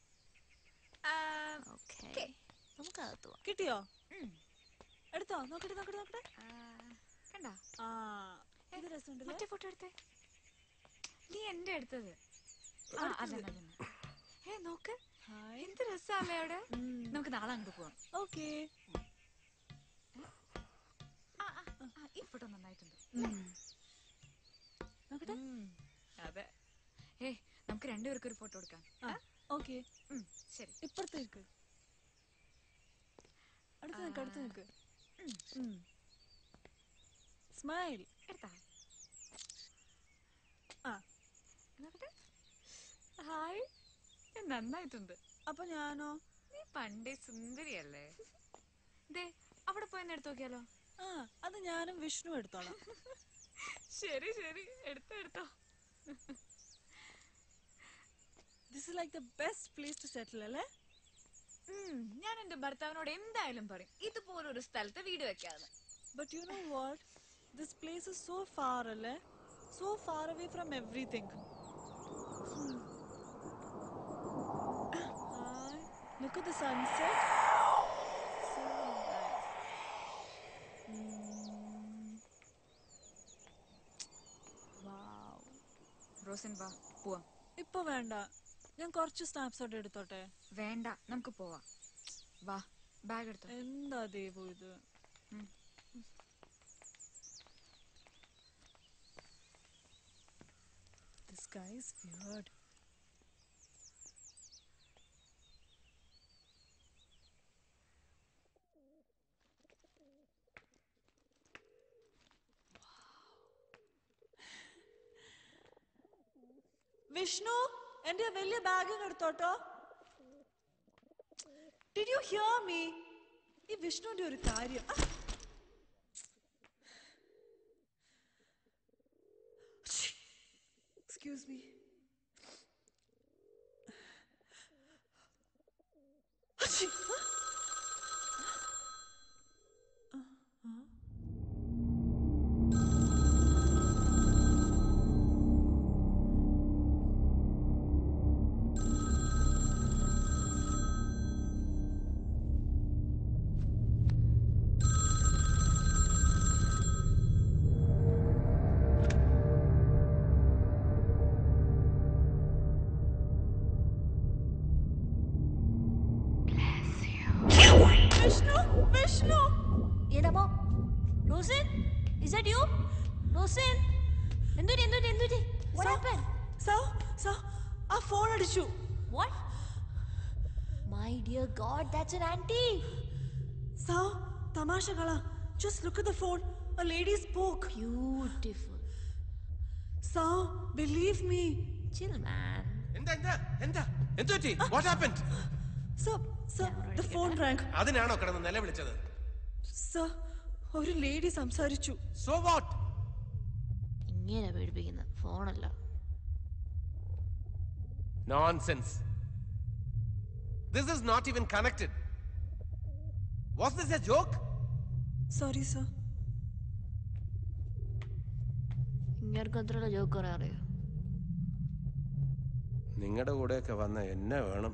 ഓക്കെ നമുക്ക് അകത്ത് പോവാം കിട്ടിയോ എടുത്തോ നോക്കട്ടെ നോക്കട്ടെ നോക്കട്ടെ കണ്ടാ ആ ഇത് രസമുണ്ടല്ലേ മറ്റേ ഫോട്ടോ എടുത്തേ നീ എന്റെ എടുത്തത് ആ അതന്നെ അതന്നെ ഏ നോക്ക് ഹായ് എന്ത് രസമല്ലേ അവിടെ നമുക്ക് നാളെ അങ്ങോട്ട് പോവാം ഓക്കേ ആ, ആ, ആ, ഈ ഫോട്ടോ നന്നായിട്ടുണ്ട് നോക്കട്ടെ അതെ ഏ നമുക്ക് രണ്ടുപേർക്കും ഒരു ഫോട്ടോ എടുക്കാം ആ ഓക്കേ ഉം, ശരി ഇപ്പുറത്തേക്ക് അടുത്ത് നിൽക്ക് അടുത്ത് നിൽക്ക് സ്മൈൽ എടുത്താ ആ നോക്കട്ടെ ഹായ് ഏ, നന്നായിട്ടുണ്ട് അപ്പൊ ഞാനോ നീ പണ്ടേ സുന്ദരിയല്ലേ ദേ അവിടെ പോയി എടുത്തു നോക്കിയാലോ ആ അത് ഞാനും വിഷ്ണു എടുത്തോളാം ശരി ശരി എടുത്തോ എടുത്തോ this is like the best place to settle അല്ലേ ഉം, ഞാൻ എന്റെ ഭർത്താവിനോട് എന്തായാലും പറയും ഇതുപോലൊരു സ്ഥലത്ത് വീട് വെക്കാന്ന് but you know what this place is so far അല്ലേ so far away from everything Look at the sunset. So nice. Mm. Wow. Rosen വാ പോവാം ഇപ്പൊ വേണ്ട ഞാൻ കുറച്ച് സ്നാപ്ഷോട്ട് എടുത്തോട്ടെ വേണ്ട നമുക്ക് പോവാം വാ ബാഗ് എടുത്തോ എന്താ ദേവു ഇത് ഉം. This guy is weird. Vishnu എന്റെ വലിയ ബാഗ് എടുത്തോട്ടോ ഡിഡ് യു ഹിയർ മീ ഈ വിഷ്ണുവിന്റെ ഒരു കാര്യം ആ. Excuse me. Achoo! Vishnu Vishnu ഏതാപ്പോ Rosin is that you Rosin എന്തുരി എന്തുരി എന്തുരി what happened സൗ സൗ ആ ഫോൺ അടിച്ചു what my dear god that's an auntie so തമാശ കള just look at the phone a lady spoke beautiful സൗ believe me chill man എന്താ എന്താ എന്താ എന്തു പറ്റി what happened sir sir the phone rang അതിനാണോ കിടന്ന് നിലവിളിച്ചത് സർ ഒരു ലേഡി സംസാരിച്ചു സോ വാട്ട് ഇങ്ങനെ പേടിപ്പിക്കുന്ന ഫോണല്ല nonsense this is not even connected was this a joke sorry sir ഇങ്ങനെ അത്രയുള്ള ജോക്ക് പറയാൻ അറിയോ നിങ്ങളുടെ കൂടെയൊക്കെ വന്ന എന്നെ വേണം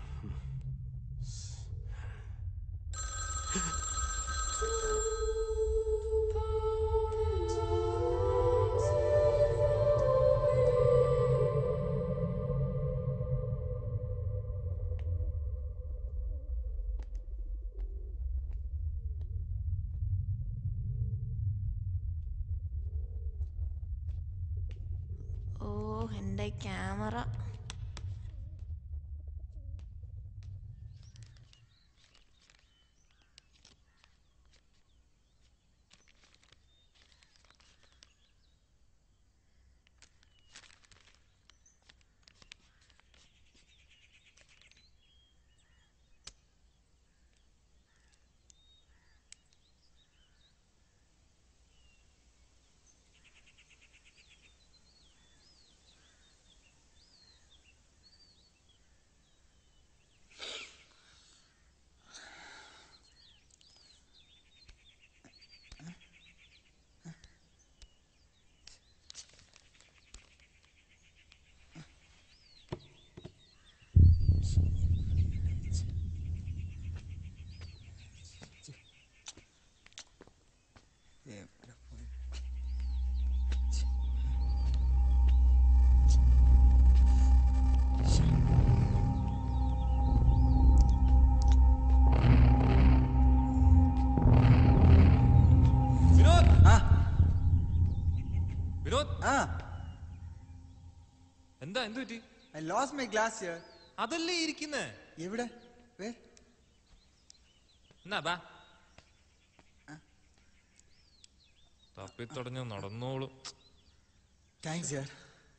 ഓ എൻ്റെ ക്യാമറ Ah, എന്താ എന്ത് പറ്റി I lost my glass here. അതല്ലേ ഇരിക്കുന്നേ എവിടെ Where? എന്നാ ബാ തപ്പിത്തടഞ്ഞ് നടന്നോളൂ Thanks, yaar.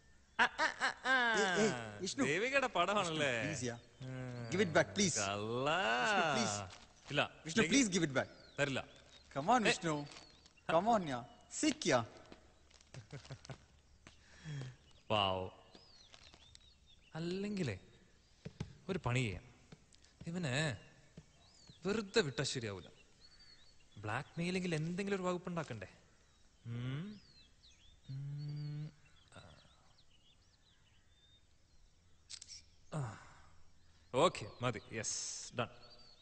ഏയ്, Vishnu. ദേവികയുടെ പടമാണല്ലേ Please, yeah. Give it back, please. കള്ള വിഷ്ണു, please. ഇല്ല Vishnu, Devi- please give it back. തരില്ല Come on, Vishnu. Come on, yeah. Sick, yeah. പാവോ അല്ലെങ്കിലേ ഒരു പണി ചെയ്യാം ഇവന് വെറുതെ വിട്ടാ ശരിയാവൂല ബ്ലാക്ക് മെയിലെങ്കിൽ എന്തെങ്കിലും ഒരു വകുപ്പ് ഉണ്ടാക്കണ്ടേ ഓക്കെ മതി യെസ് ഡൺ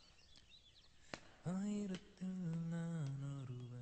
ആയിരത്തിൽ നാനൊരുവൻ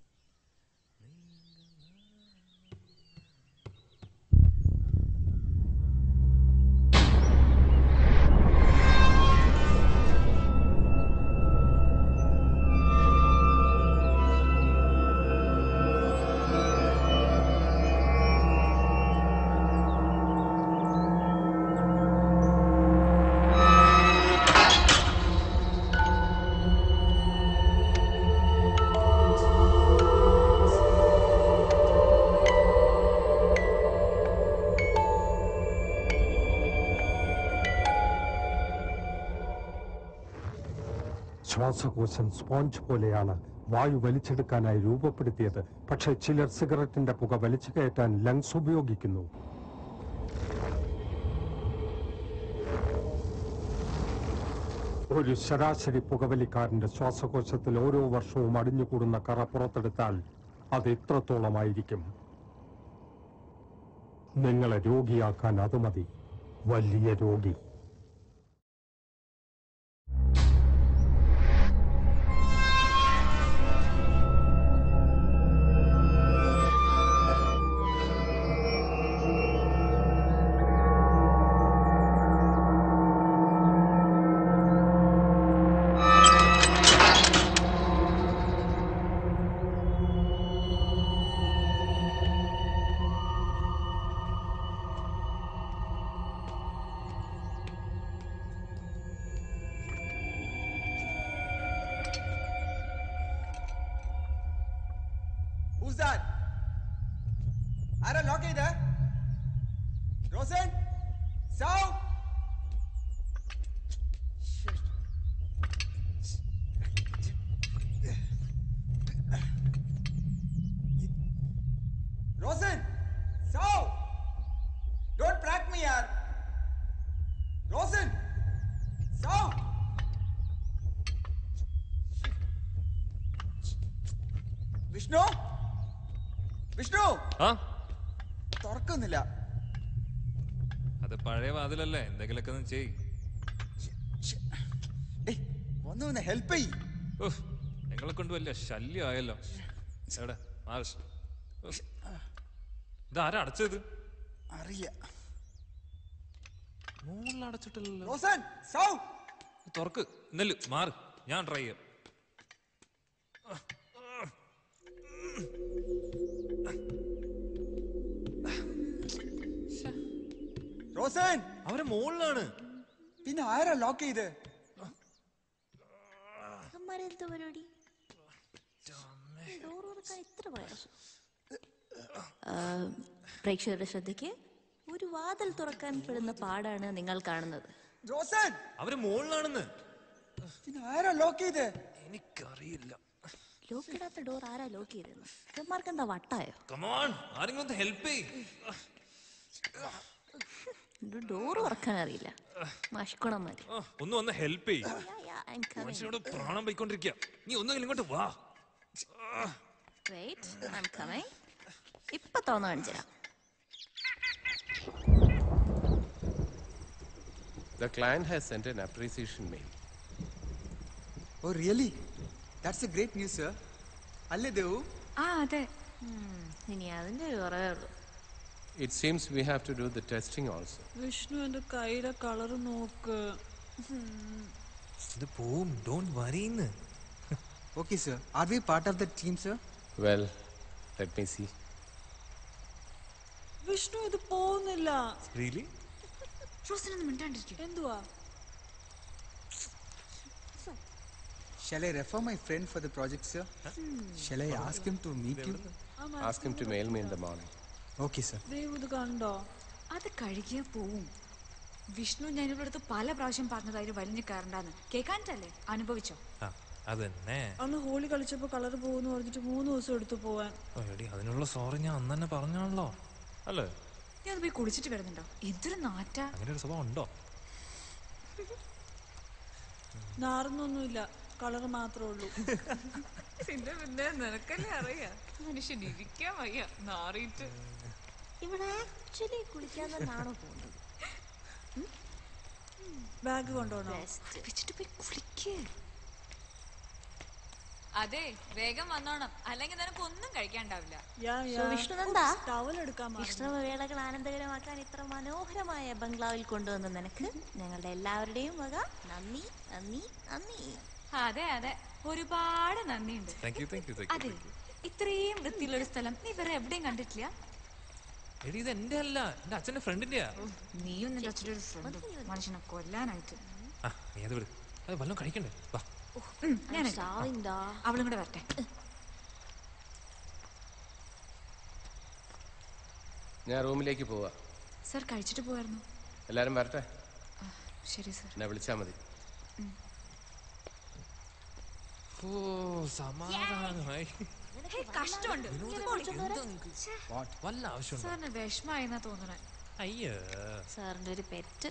ശ്വാസകോശം സ്പോഞ്ച് പോലെയാണ് വായു വലിച്ചെടുക്കാനായി രൂപപ്പെടുത്തിയത് പക്ഷേ ചിലർ സിഗരറ്റിന്റെ പുക വലിച്ചു കയറ്റാൻ ലങ്സ് ഉപയോഗിക്കുന്നു ഒരു ശരാശരി പുകവലിക്കാരന്റെ ശ്വാസകോശത്തിൽ ഓരോ വർഷവും അടിഞ്ഞുകൂടുന്ന കറ പുറത്തെടുത്താൽ അത് എത്രത്തോളമായിരിക്കും നിങ്ങളെ രോഗിയാക്കാൻ അത് മതി വലിയ രോഗി Who's that? ആരാ ലോക്ക് ചെയ്ത് Rosan so Rosen so don't prank me യാർ റോസൻ സൗ വിഷ്ണു വിഷ്ണു ആ തുറക്കുന്നില്ല അത് പഴയ വാതിലല്ലേ എന്തെങ്കിലുമൊക്കെ ഒന്ന് ചെയ് ഡേയ്, ഒന്ന് ഒന്ന് ഹെൽപ്പ് ചെയ് ഉഫ്, നിങ്ങളെ കൊണ്ട് വലിയ ശല്യമായല്ലോ എവിടെ മാർഷ് ഉഫ്. ഇതാരാ അടച്ചത് അറിയ മുകളിൽ അടച്ചിട്ടില്ലല്ലോ റോസൻ സൗ തുറക്ക് നെല്ല് മാറ് ഞാൻ ട്രൈ ചെയ്യാം റോസൻ അവരെ മുകളിലാണ് പിന്നെ ആരാ ലോക്ക് ചെയ്ത് അമ്മമാരെന്താ പരിപാടി ഡോർ തുറക്കാൻ ഇത്ര പ്രയാസം ആ, പ്രേക്ഷകരുടെ ശ്രദ്ധയ്ക്ക് ഒരു വാതിൽ തുറക്കാൻ പെടുന്ന പാടാണ് നിങ്ങൾ കാണുന്നത് റോസൻ അവര് മുകളിലാണെന്ന് പിന്നെ ആരാ ലോക്ക് ചെയ്ത് എനിക്കറിയില്ല ലോക്ക് ഇടാത്ത ഡോർ ആരാ ലോക്ക് ചെയ്തെന്ന് ഇവന്മാർക്ക് എന്താ വട്ടായോ കമോൺ ആരെങ്കിലും ഒന്ന് ഹെൽപ്പ് ചെയ് ഡോർ തുറക്കാൻ അറിയില്ല മഷ്കുണന്മാര് ആ, ഒന്ന് വന്ന് ഹെൽപ്പ് ചെയ് Yeah, yeah, I'm coming. മനുഷ്യനോട് പ്രാണം പോയിക്കൊണ്ടിരിക്കുക നീ ഒന്നുകിൽ ഇങ്ങോട്ട് വാ Wait, I'm coming. ഇപ്പൊ തോന്നു കാണിച്ചുതരാം The client has sent an appreciation mail. ഓ really that's a great news sir അല്ലേ ദേവു ആ അതെ ഉം, ഇനി അതിന്റെ ഒരു കുറവേ ഉള്ളൂ It seems we have to do the testing also. Vishnu എന്റെ കയ്യിലെ കളർ നോക്ക് ഇത് പോവും ഡോണ്ട് വരീന്ന് okay sir are we part of the team sir Well, let me see. Vishnu ഇത് പോകുന്നില്ല റിയലി റോസിനൊന്നും മിണ്ടാണ്ടിരിക്കും എന്തുവാ Shall I refer my friend for the project, sir? Shall I ask him to meet you? Ask him to mail me in the morning. Okay, sir. ദൈവം ഇത് കണ്ടോ അത് കഴുകിയ പോവും വിഷ്ണു ഞാൻ ഇവിടെ അടുത്ത് പല പ്രാവശ്യം പറഞ്ഞത് അതിന് വലിഞ്ഞു കയറണ്ടെന്ന് കേൾക്കാനിട്ടല്ലേ അനുഭവിച്ചോ ആ അത് തന്നെ അന്ന് ഹോളി കളിച്ചപ്പോ കളർ പോകുന്നു പറഞ്ഞിട്ട് മൂന്ന് ദിവസം എടുത്തു പോവാൻ ഓ, എടി അതിനുള്ള സോറി ഞാൻ അന്ന് തന്നെ പറഞ്ഞാണല്ലോ അല്ലേ നീ അത് പോയി കുളിച്ചിട്ട് വരുന്നുണ്ടോ എന്തൊരു നാറ്റാ അങ്ങനെ ഒരു സ്വഭാവം ഉണ്ടോ നാറുന്നൊന്നുമില്ല കളർ മാത്രമേ ഉള്ളൂ പിന്നെ പിന്നെ നിനക്കല്ലേ അറിയാ മനുഷ്യൻ ഇരിക്കാൻ വയ്യ നാറിയിട്ട് ഇവിടെ ആക്ച്വലി കുളിക്കാൻ തന്നെയാണോ പോകുന്നത് ബാഗ് കൊണ്ടുപോകണോ ബെസ്റ്റ് വെച്ചിട്ട് പോയി കുളിക്കേ അതെ വേഗം വന്നോണം അല്ലെങ്കിൽ നിനക്ക് ഒന്നും കഴിക്കാണ്ടാവില്ല യാ So, വിഷ്ണുനന്ദ? ടവൽ എടുക്കാൻ മറന്നു. വിഷ്ണുവേളകൾ ആനന്ദകരമാക്കാൻ ഇത്ര മനോഹരമായ ബംഗ്ലാവിൽ കൊണ്ടുവന്ന നിനക്ക് ഞങ്ങളുടെ എല്ലാവരുടെയും വക നന്ദി നന്ദി നന്ദി അതെ അതെ ഒരുപാട് നന്ദിയുണ്ട് thank you thank you thank അതെ യു ഇത്രയും വൃത്തിയുള്ള ഒരു സ്ഥലം നീ വേറെ എവിടെയും കണ്ടിട്ടില്ല എടി ഇത് എന്റെ അല്ല എന്റെ അച്ഛന്റെ ഫ്രണ്ടിന്റെയാ നീയും നിന്റെ അച്ഛൻ്റെ ഒരു ഫ്രണ്ട് മനുഷ്യനെ കൊല്ലാനായിട്ട് ആ നീ അത് വിട് അത് വല്ലതും കഴിക്കണ്ടേ വാ ഉം, ഞാൻ എടുക്കാം. സ്റ്റാവിൻഡാ അവളും കൂടെ വരട്ടെ ഞാൻ റൂമിലേക്ക് പോവാ സർ കഴിച്ചിട്ട് പോവായിരുന്നു എല്ലാരും വരട്ടെ ശരി സർ എന്നെ വിളിച്ചാൽ മതി ഓ സമാധാനമായി കഷ്ടമുണ്ട് What? വല്ല ആവശ്യമുണ്ടോ സാറിന് വിഷമായെന്നാ തോന്നണേ അയ്യോ സാറിന്റെ ഒരു പെറ്റ്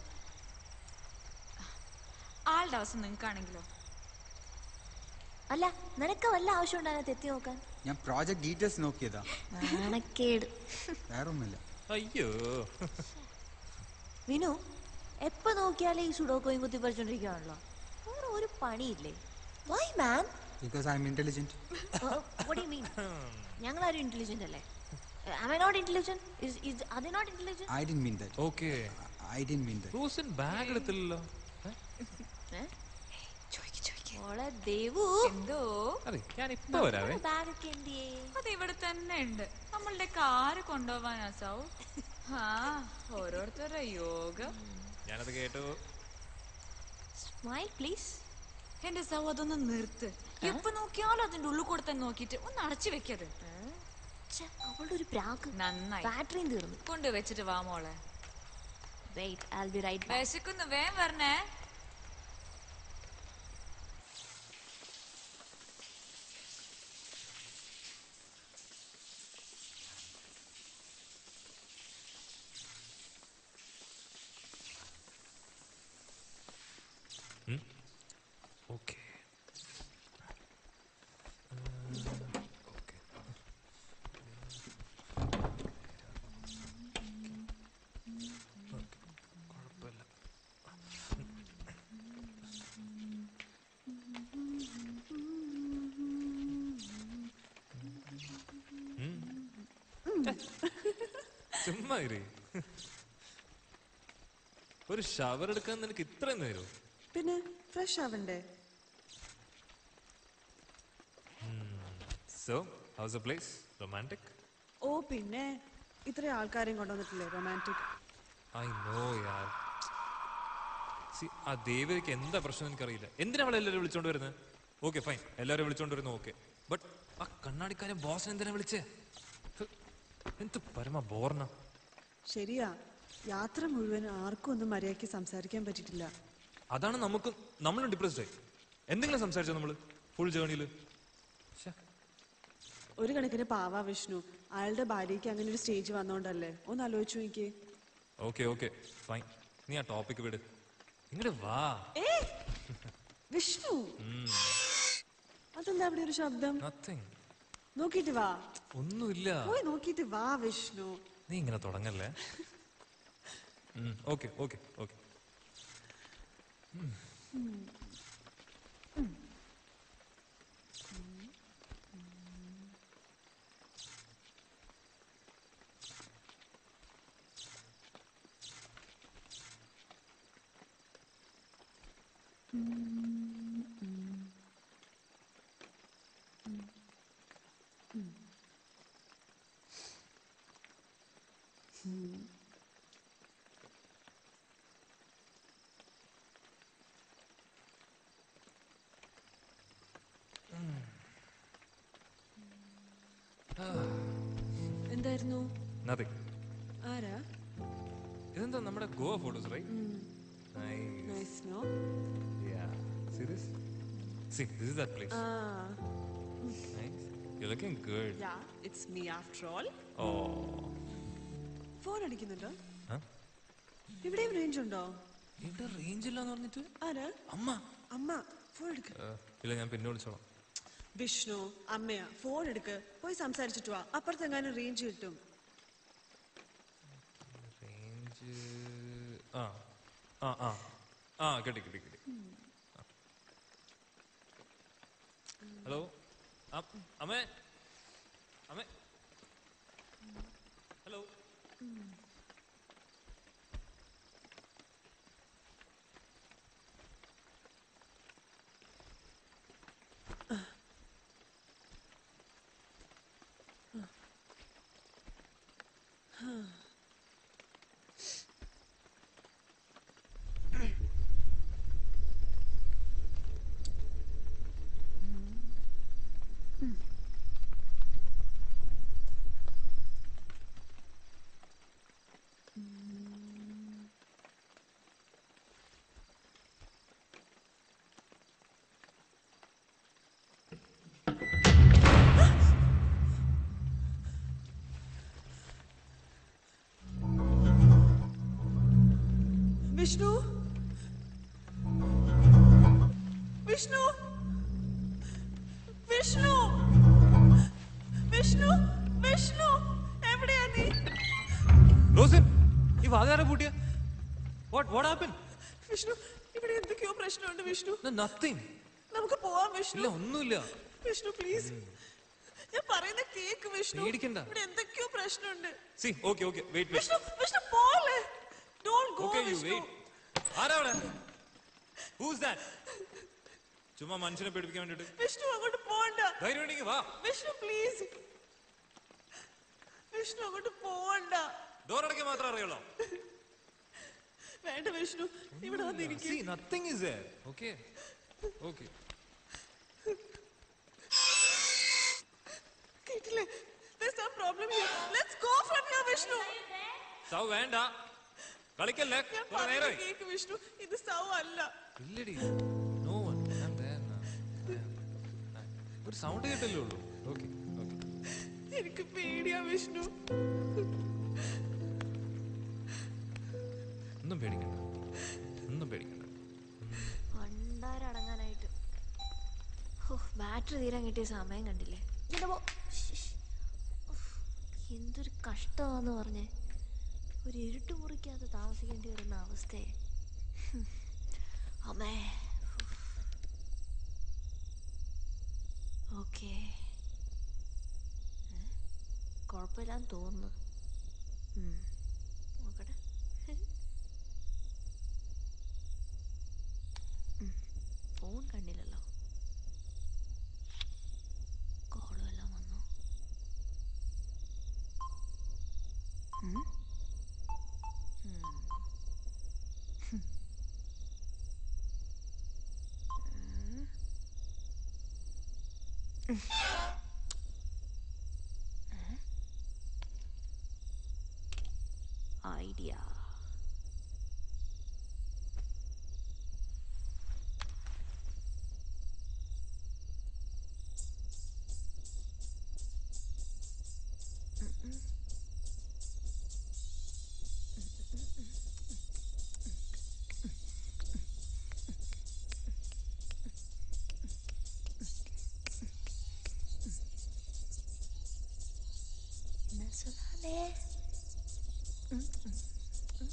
ആളുടെ അവസ്ഥ നിങ്ങൾക്കാണെങ്കിലോ അല്ല നിനക്ക് വല്ല ആവശ്യം ഉണ്ടായിരുന്നു എത്തി നോക്കാൻ ഞാൻ പ്രോജക്ട് ഡീറ്റെയിൽസ് നോക്കിയതാ നാണക്കേട് വേറെ ഒന്നുമില്ല അയ്യോ വിനു എപ്പോ നോക്കിയാലും ഈ സുഡോക്കോയും കുത്തി പറിച്ചോണ്ടിരിക്കുകയാണല്ലോ വേറെ ഒരു പണിയില്ലേ why man because I'm intelligent mean ഞങ്ങൾ ആരും ഇന്റലിജന്റ് അല്ലേ am i not intelligent is is are they not intelligent I didn't mean that okay I didn't mean that Rosin bag എടുത്തില്ലല്ലോ ഏ? ഏ? ചോയ്ക്ക് ചോയ്ക്ക് മോളെ ദേവു എന്തോ അതെ ഞാൻ ഇപ്പൊ വരാവേ ബാഗ് ഒക്കെ എന്തിയേ അത് ഇവിടെ തന്നെ ഉണ്ട് നമ്മളുടെ കാറ് കൊണ്ടുപോവാനാ സൗ ആ ഓരോരുത്തരുടെ യോഗം ഞാനത് കേട്ടു സ്മൈൽ പ്ലീസ് എന്റെ സൗ അതൊന്ന് നിർത്ത് എപ്പൊ നോക്കിയാലും അതിന്റെ ഉള്ളിൽ കൂടെ തന്നെ നോക്കിയിട്ട് ഒന്ന് അടച്ചു വെക്കത് അവളുടെ ഒരു പ്രാക്ക് നന്നായി ബാറ്ററിയും തീർന്നു കൊണ്ട് വെച്ചിട്ട് വാ മോളെ wait I be right back വിശക്കുന്നു വേഗം വരണേ ഓക്കെ കുഴപ്പമില്ല ചുമ്മാ ഇരി ഒരു ഷവർ എടുക്കാൻ നിനക്ക് ഇത്രയും നേരോ പിന്നെ ഫ്രഷ് ആവണ്ടേ so how's a place romantic ഓ പിന്നെ ഇത്രയും ആൾക്കാരെയും കൊണ്ടുവന്നിട്ടില്ലേ റൊമാൻറ്റിക് ഐ നോ യാർ സി ആ ദേവിക്ക് എന്താ പ്രശ്നം എനിക്കറിയില്ല എന്തിനാ അവളെ എല്ലാവരും വിളിച്ചോണ്ട് വരുന്നത് ഓക്കെ ഫൈൻ എല്ലാവരും വിളിച്ചോണ്ട് വരുന്നു ഓക്കെ ബട്ട് ആ കണ്ണാടിക്കാരൻ ബോസിനെ എന്തിനാ വിളിച്ചേ ഹ്, എന്ത് പരമ ബോർണ ശരിയാ യാത്ര മുഴുവൻ ആർക്കും ഒന്നും മര്യാദയ്ക്ക് സംസാരിക്കാൻ പറ്റിയിട്ടില്ല അതാണ് നമുക്ക് നമ്മളും ഡിപ്രസ്ഡ് ആയി എന്തെങ്കിലും സംസാരിച്ചോ നമ്മള് ഫുൾ ജേണിയില് ഒരു കണക്കിന് പാവാ വിഷ്ണു അയാളുടെ ഭാര്യയ്ക്ക് അങ്ങനെ ഒരു സ്റ്റേജ് വന്നോണ്ടല്ലേ ഒന്ന് ആലോചിച്ചു നോക്കിയേ ഓക്കെ ഓക്കെ ഫൈൻ നീ ആ ടോപ്പിക് വിട് ഇങ്ങോട്ട് വാ ഏ വിഷ്ണു അതെന്താ അവിടെ ഒരു ശബ്ദം നത്തിങ് നോക്കിട്ട് വാ ഒന്നുമില്ല പോയി നോക്കിട്ട് വാ വിഷ്ണു നീ ഇങ്ങനെ തുടങ്ങല്ലേ ഓക്കെ ഓക്കെ ഓക്കെ എന്തായിരുന്നു നത്തിങ് ആരാ ഇതെന്താ നമ്മുടെ Goa photos right nice no See this? See, this is that place. ആ Nice. You're looking good. Yeah it's me after all Oh. Phone അടിക്കുന്നുണ്ടോ Huh? ഇവിടെയും റേഞ്ച് ഉണ്ടോ ഇവിടെ റേഞ്ച് ഇല്ലാന്ന് പറഞ്ഞിട്ട് ആരാ അമ്മ അമ്മ ഫോൺ എടുക്ക ആ, ഇല്ല ഞാൻ പിന്നെ വിളിച്ചോളാം വിഷ്ണു അമ്മയാ ഫോൺ എടുക്ക് പോയി സംസാരിച്ചിട്ട് വാ അപ്പുറത്തെങ്ങാനും റേഞ്ച് കിട്ടും റേഞ്ച് ആ ആ ആ ആ കിട്ടി കിട്ടി കിട്ടി ഹലോ അമ്മേ അമ്മേ ഹലോ വിഷ്ണു വിഷ്ണു വിഷ്ണു വിഷ്ണു വിഷ്ണു എവിടെയാ നീ റോസിൻ ഈ വാതാര പൂട്ടിയ വാട്ട് വാട്ട് ഹാപ്പൻ വിഷ്ണു ഇവിടെ എന്തൊക്കെയോ പ്രശ്നമുണ്ട് വിഷ്ണു നത്തിങ് നമുക്ക് പോവാം വിഷ്ണു ഇല്ല ഒന്നുമില്ല വിഷ്ണു പ്ലീസ് ഞാൻ പറയുന്ന കേക്ക് വിഷ്ണു പേടിക്കണ്ട. ഇവിടെ എന്തൊക്കെയോ പ്രശ്നമുണ്ട് see okay okay wait wait Vishnu Vishnu പോലെ don't go okay you Vishnu wait ആരാ അവിടെ ഹൂസ് ദാറ്റ് ചുമ്മാ മനുഷ്യനെ പേടിപ്പിക്കാൻ വേണ്ടിട്ട് വിഷ്ണു അങ്ങോട്ട് പോണ്ട ധൈര്യം ഉണ്ടെങ്കിൽ വാ വിഷ്ണു പ്ലീസ് വിഷ്ണു അങ്ങോട്ട് പോവണ്ട ഡോർ അടയ്ക്കാൻ മാത്രം അറിയുള്ളൂ വേണ്ട വിഷ്ണു ഇവിടെ വന്നിരിക്കും See, nothing is there. Okay. Okay. കേട്ടില്ലേ there's no problem here let's go from here Vishnu സൗ വേണ്ട കളിക്കല്ലേ ഞാൻ കുറെ പറയുന്ന നേരമായി കേക്ക് വിഷ്ണു ഇത് സൗ അല്ല ഇല്ലടി no one I am there ഒരു സൗണ്ട് കേട്ടല്ലേ ഉള്ളൂ ഓക്കെ ഓക്കെ എനിക്ക് പേടിയാ വിഷ്ണു ഒന്നും പേടിക്കണ്ട ഒന്നും പേടിക്കണ്ട പണ്ടാരടങ്ങാനായിട്ട് ബാറ്ററി തീരാൻ കിട്ടിയ സമയം കണ്ടില്ലേ ഇതിന്റെ മോ- ശ്ശ്. ഉഫ്. എന്തൊരു കഷ്ടമാന്ന് പറഞ്ഞേ ഒരു ഇരുട്ട് മുറിക്കാതെ താമസിക്കേണ്ടി വരുന്ന അവസ്ഥയെ ഹും. അമ്മേ ഓക്കെ കുഴപ്പമില്ലാന്ന് തോന്നുന്നു ഉം. നോക്കട്ടെ ഉം. ഫോൺ കണ്ടില്ലല്ലോ കോളും എല്ലാം വന്നു ഉം? ഉം. ഹും. ഉം. ഉം. ഏ? ഐഡിയ என்ன சொன்னாலே ம், ம், ம்.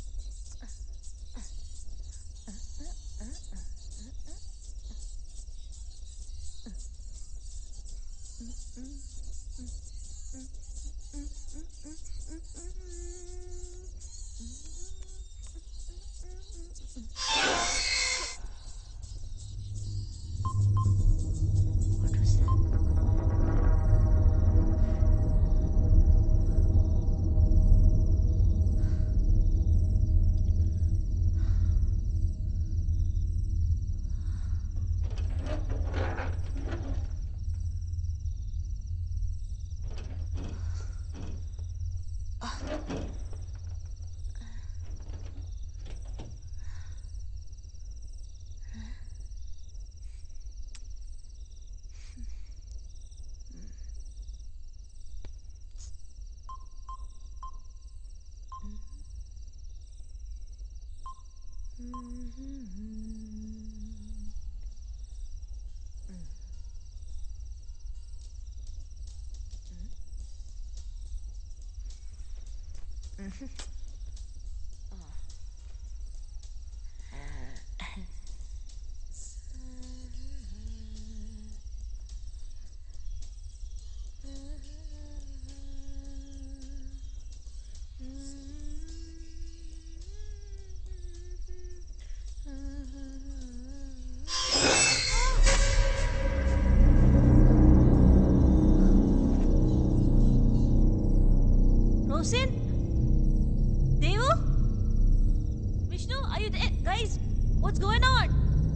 Rosin? Devu? Vishnu, are you there? Guys, what's going on?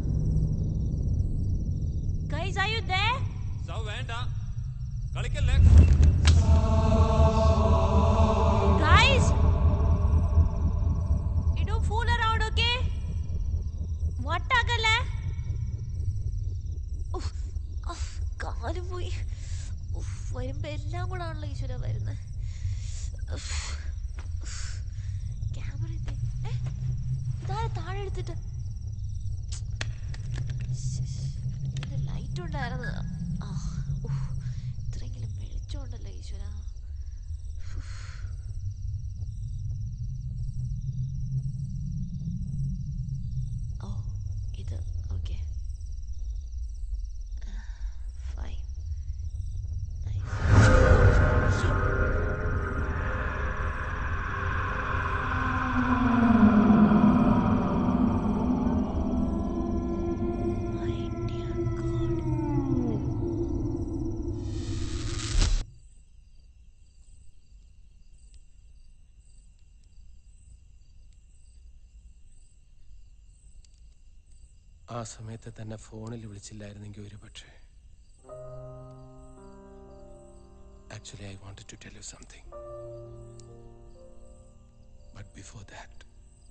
Guys, are you there? സൗ വേണ്ട കളിക്കല്ലേ Guys? You don't fool around, okay? വട്ടാക്കല്ലേ ഉഫ്, അഫ്, കാല് പോയി ഉഫ്, വരുമ്പോ എല്ലാം കൂടെ ആണല്ലോ ഈശ്വര വരുന്നത് ക്യാമറ ഇതാരെ താഴെ എടുത്തിട്ട് ലൈറ്റ് ഉണ്ടായിരുന്നു ആ ഉഫ്, ഇത്രയെങ്കിലും വെളിച്ചമുണ്ടല്ലോ ഈശ്വര ഓ ഇത് ഓക്കെ ഫൈൻ ആ സമയത്ത് തന്നെ ഫോണിൽ വിളിച്ചില്ലായിരുന്നെങ്കിൽ ഒരു പക്ഷേ actually I wanted to tell you something but before that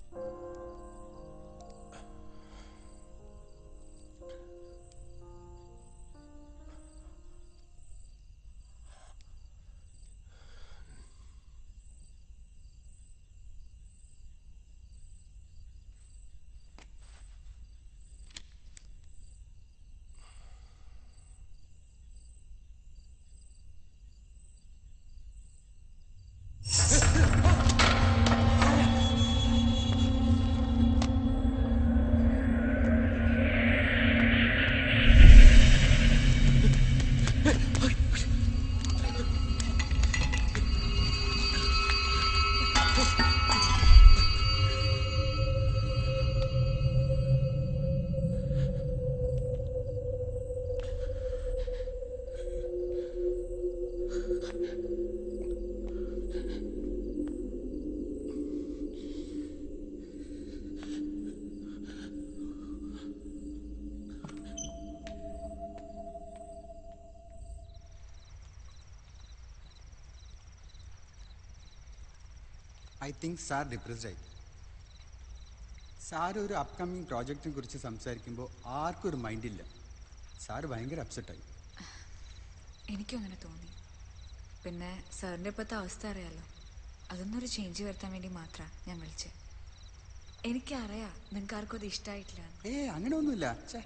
I think sir depressed ആയി സാർ ഒരു അപ്കമിങ് പ്രോജക്റ്റിനെ കുറിച്ച് സംസാരിക്കുമ്പോൾ ആർക്കും ഒരു മൈൻഡില്ല സാർ ഭയങ്കര അപ്സെറ്റായി എനിക്കും അങ്ങനെ തോന്നി പിന്നെ സാറിൻ്റെ ഇപ്പോഴത്തെ അവസ്ഥ അറിയാലോ അതൊന്നൊരു ചേഞ്ച് വരുത്താൻ വേണ്ടി മാത്രമാണ് ഞാൻ വിളിച്ചത് എനിക്കറിയാം നിങ്ങൾക്ക് ആർക്കും അത് ഇഷ്ടമായിട്ടില്ല ഏ അങ്ങനെ ഒന്നുമില്ല ഛേ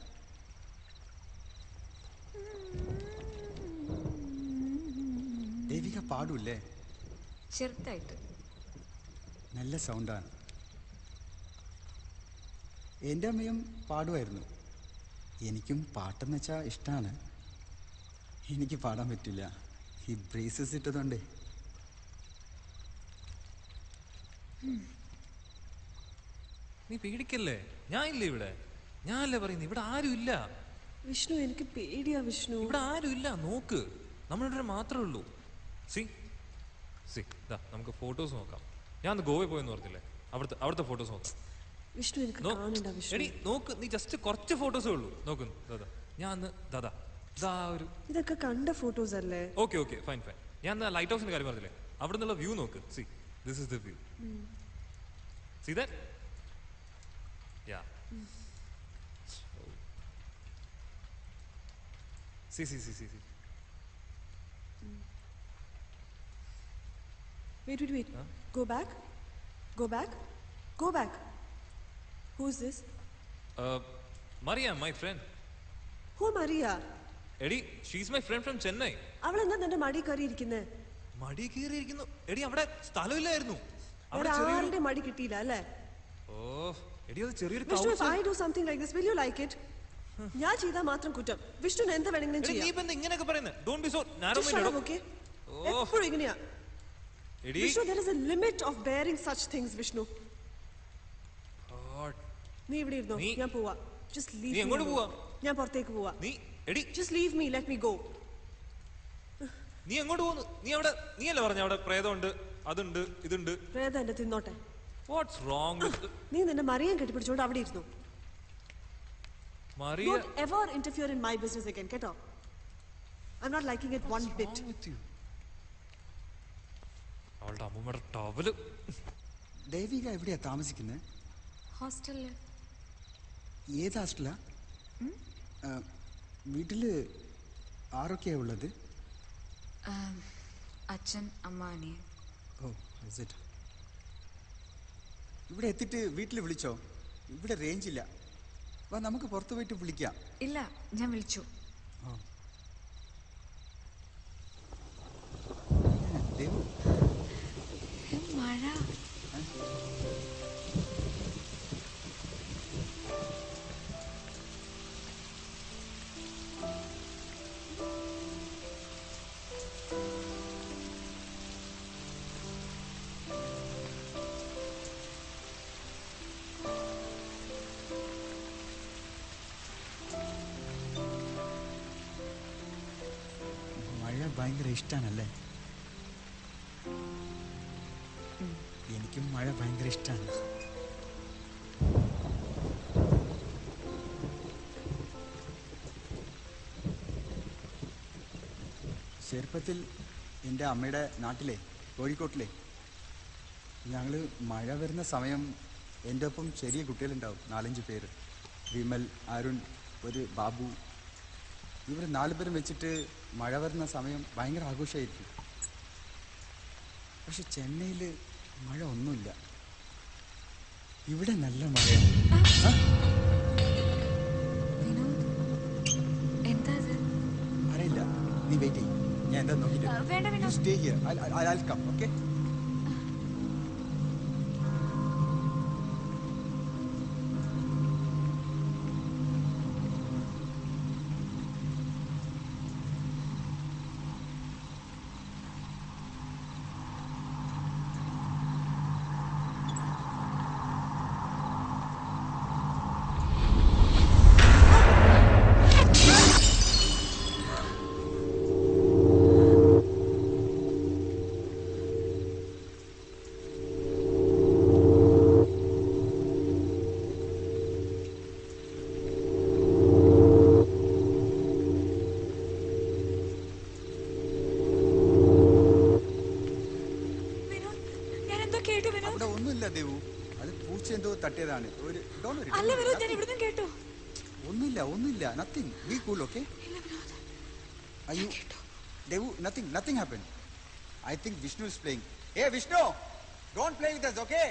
ദേവിക പാടൂല്ലേ ചെറുതായിട്ട് നല്ല സൗണ്ടാണ് എൻ്റെ അമ്മയും പാടുമായിരുന്നു എനിക്കും പാട്ടെന്ന് വെച്ചാൽ ഇഷ്ടമാണ് എനിക്ക് പാടാൻ പറ്റില്ല ഈ ബ്രേസസ് ഇട്ടതുകൊണ്ടേ നീ പേടിക്കല്ലേ ഞാൻ ഇല്ലേ ഇവിടെ ഞാനല്ലേ പറയുന്നത് ഇവിടെ ആരും ഇല്ല വിഷ്ണു എനിക്ക് പേടിയാ വിഷ്ണു ഇവിടെ ആരും ഇല്ല നോക്ക് നമ്മളിവിടെ മാത്രമേ ഉള്ളൂ സി സി ദാ നമുക്ക് ഫോട്ടോസ് നോക്കാം ഞാൻ അന്ന് ഗോവയിൽ പോയെന്ന് പറഞ്ഞില്ലേ അവിടുത്തെ അവിടുത്തെ ഫോട്ടോസ് നോക്കാം വിഷ്ണു എനിക്ക് നോ- കാണണ്ട വിഷ്ണു എടി നോക്ക് നീ ജസ്റ്റ് കുറച്ച് ഫോട്ടോസേ ഉള്ളൂ നോക്ക് ദാദാ ഞാൻ അന്ന് ദാദാ ഇതാ ഒരു ഇതൊക്കെ കണ്ട ഫോട്ടോസ് അല്ലേ ഓക്കെ ഓക്കെ ഫൈൻ ഫൈൻ ഞാൻ അന്ന് ലൈറ്റ് ഹൗസിന്റെ കാര്യം പറഞ്ഞില്ലേ അവിടെ നിന്നുള്ള വ്യൂ നോക്ക് see this is the view see that yeah see see see see see Wait, wait, wait. Go back. Go back. Go back. Who's this? Maria my friend ഹോ മറിയ എടി she's my friend from Chennai അവൾ എന്താ നിന്റെ മടി കയറിയിരിക്കുന്നത് മടി കയറിയിരിക്കുന്നു എടി അവിടെ സ്ഥലമില്ലായിരുന്നു അവിടെ വേറെ ചെറിയൊരു ആരുടെ മടി കിട്ടിയില്ല അല്ലേ ഓ എടി അത് ചെറിയൊരു Vishnu couch. I do something like this will you like it ഞാൻ ചെയ്താൽ മാത്രം കുറ്റം വിഷ്ണുവിന് എന്ത് വേണമെങ്കിലും എടി, നീ ചെയ്യാം ഇപ്പൊ എന്താ ഇങ്ങനെയൊക്കെ പറയുന്നത് don't be so Just shut up, okay? എപ്പോഴും ഇങ്ങനെയാ എടി Vishnu there is a limit of bearing such things Vishnu God. നീ ഇവിടെ ഇരുന്നോ നീ- ഞാൻ പോവാ ജസ്റ്റ് നീ ലീവ് എങ്ങോട്ട് പോവാ? ഞാൻ പുറത്തേക്ക് പോവാ നീ എടി just leave me let me go നീ എങ്ങോട്ട് പോകുന്നു നീ അവിടെ നീ അല്ലേ പറഞ്ഞ അവിടെ പ്രേതമുണ്ട് അതുണ്ട് ഇതുണ്ട് പ്രേത എന്നെ തിന്നോട്ടെ വാട്ട്സ് റോങ് വിത്ത് നീ നിന്റെ മറിയം കെട്ടിപ്പിടിച്ചോണ്ട് അവിടെ ഇരുന്നു Mariya Don't ever interfere in my business again, കേട്ടോ I'm not liking it one bit. അവളുടെ അമ്മൂമ്മയുടെ ടവല് ദേവിക എവിടെയാ താമസിക്കുന്നത് ഹോസ്റ്റലില് ഏത് ഹോസ്റ്റലാ വീട്ടില് ആരൊക്കെയാ ഉള്ളത് അച്ഛൻ അമ്മ അനിയൻ ഓ is it? ഇവിടെ എത്തിയിട്ട് വീട്ടിൽ വിളിച്ചോ ഇവിടെ റേഞ്ച് ഇല്ല വാ നമുക്ക് പുറത്ത് പോയിട്ട് വിളിക്കാം ഇല്ല ഞാൻ വിളിച്ചു ആ. ദേവു മഴ മഴ ഭയങ്കര ഇഷ്ടാണല്ലേ എനിക്കും മഴ ഭയങ്കര ഇഷ്ടമാണ് ചെറുപ്പത്തിൽ എൻ്റെ അമ്മയുടെ നാട്ടിലെ കോഴിക്കോട്ടിലെ ഞങ്ങൾ മഴ വരുന്ന സമയം എൻ്റെ ഒപ്പം ചെറിയ കുട്ടികളുണ്ടാവും നാലഞ്ച് പേര് വിമൽ അരുൺ ഒരു ബാബു ഇവർ നാല് പേരും വെച്ചിട്ട് മഴ വരുന്ന സമയം ഭയങ്കര ആഘോഷമായിരിക്കും പക്ഷെ ചെന്നൈയിൽ മഴ ഒന്നുമില്ല ഇവിടെ നല്ല മഴയാണ് ആ? വിനോദ് എന്താ അത് അറിയില്ല നീ വെയിറ്റ് ചെയ്യും ഞാൻ എന്താ നോക്കിയിട്ട് ആ, വേണ്ട, Vinod. Stay here I come okay Vinod ഞാൻ എന്തോ കേട്ടു വിനോദ് അവിടെ ഒന്നുമില്ല ദേവു അത് പൂച്ച എന്തോ തട്ടിയതാണ് ഒരു don't worry, don't അല്ല worry, വിനോദ് ഞാൻ nothing. ഇവിടുന്ന് കേട്ടു ഒന്നുമില്ല ഒന്നുമില്ല നത്തിങ് ബി കൂൾ ഓക്കെ അയ്യോ Devu nothing nothing happen I think Vishnu is playing ഏ Vishnu don't play with us okay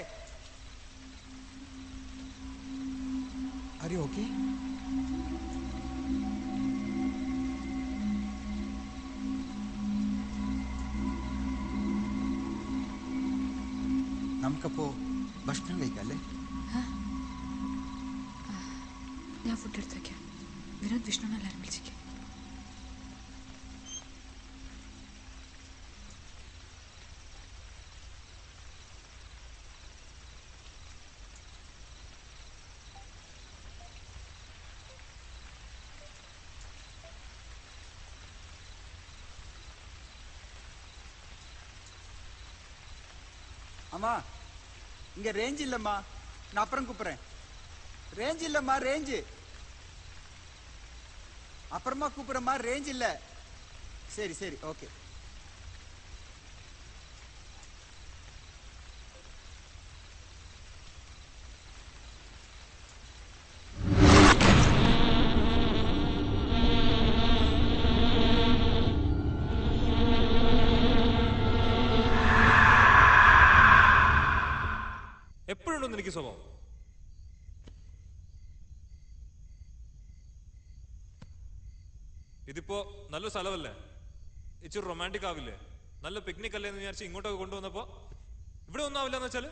are you okay നമുക്കപ്പോ ഭക്ഷണം കഴിക്കാം അല്ലേ ഞാൻ ഫുഡ് എടുത്ത് വെക്കാം വിനോദ് വിഷ്ണുവിനെ എല്ലാവരും വിളിച്ചേക്കാം அம்மா இங்க ரேஞ்ச் இல்லம்மா நான் அப்புறம் கூப்பிடுறேன் ரேஞ்ச் இல்லம்மா ரேஞ்சு அப்புறமா கூப்பிடுறேம்மா ரேஞ்ச் இல்ல சரி சரி ஓகே എപ്പോഴുണ്ടോ എനിക്ക് സ്വഭാവം ഇതിപ്പോ നല്ലൊരു സ്ഥലമല്ലേ ഇച്ചിരി റൊമാൻറ്റിക് ആവില്ലേ നല്ല പിക്നിക് അല്ലേ എന്ന് വിചാരിച്ച് ഇങ്ങോട്ടൊക്കെ കൊണ്ടുവന്നപ്പോ ഇവിടെ ഒന്നും ആവില്ല എന്ന് വെച്ചാല്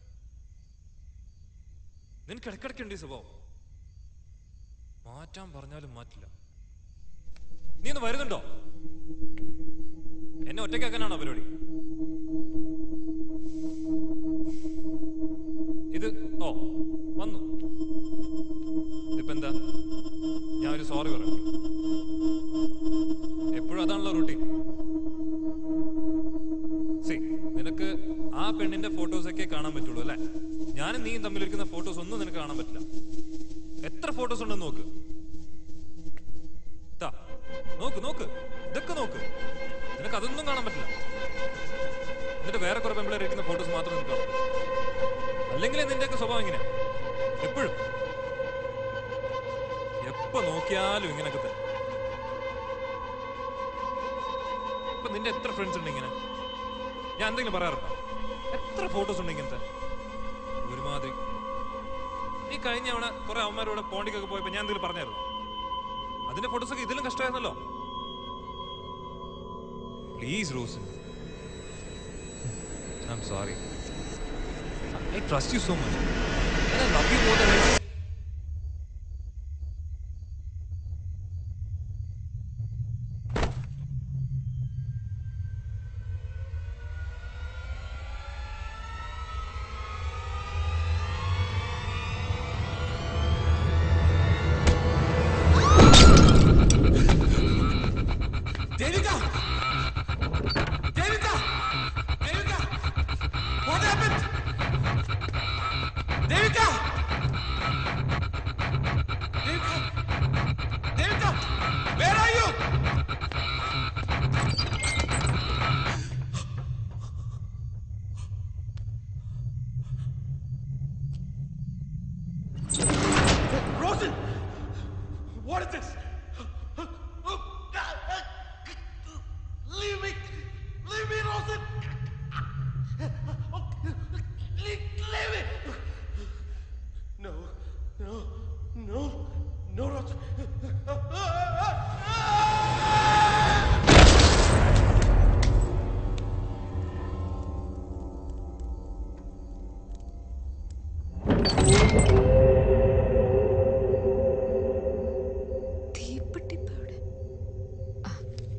നിനക്ക് ഇടയ്ക്കിടയ്ക്കുണ്ട് ഈ സ്വഭാവം മാറ്റാൻ പറഞ്ഞാലും മാറ്റില്ല നീ ഒന്ന് വരുന്നുണ്ടോ എന്നെ ഒറ്റയ്ക്കാക്കാനാണോ പരിപാടി ഇത് ഓ വന്നു ഇതിപ്പോ എന്താ ഞാൻ ഒരു സോറി പറയണം എപ്പോഴും അതാണല്ലോ റൂട്ടീൻ സി നിനക്ക് ആ പെണ്ണിന്റെ ഫോട്ടോസ് ഒക്കെ കാണാൻ പറ്റുള്ളൂ അല്ലെ ഞാനും നീയും തമ്മിലിരിക്കുന്ന ഫോട്ടോസ് ഒന്നും നിനക്ക് കാണാൻ പറ്റില്ല എത്ര ഫോട്ടോസ് ഉണ്ടെന്ന് നോക്ക് ദാ, നോക്ക് നോക്ക് ഇതൊക്കെ നോക്ക് നിനക്ക് അതൊന്നും കാണാൻ പറ്റില്ല എന്നിട്ട് വേറെ കുറെ പെമ്പിളെ ഇരിക്കുന്ന ഫോട്ടോസ് മാത്രം നിനക്ക് കാണാം അല്ലെങ്കിൽ നിന്റെയൊക്കെ സ്വഭാവം ഇങ്ങനെ എപ്പോഴും എപ്പോ നോക്കിയാലും ഇങ്ങനൊക്കെ തന്നെ ഇപ്പൊ നിന്റെ എത്ര ഫ്രണ്ട്സ് ഉണ്ട് ഇങ്ങനെ ഞാൻ എന്തെങ്കിലും പറയാറുണ്ടോ എത്ര ഫോട്ടോസ് ഉണ്ട് ഇങ്ങനത്തെ ഒരുമാതിരി നീ കഴിഞ്ഞ അവിടെ കുറെ അവന്മാരോട് പോണ്ടിക്കൊക്കെ പോയപ്പോ ഞാൻ എന്തെങ്കിലും പറഞ്ഞായിരുന്നു അതിന്റെ ഫോട്ടോസ് ഒക്കെ ഇതിലും കഷ്ടമായിരുന്നല്ലോ please Ros I'm sorry I trust you so much I love you more than Devika! Devika! Devika! What happened? Devika! Devika! Devika! Where are you? Rosen! What is this? Leave me! Leave me, Rosen! Leave, leave me! No, no, no, no, Rosen! തീപ്പെട്ടിപ്പ എവിടെ ആ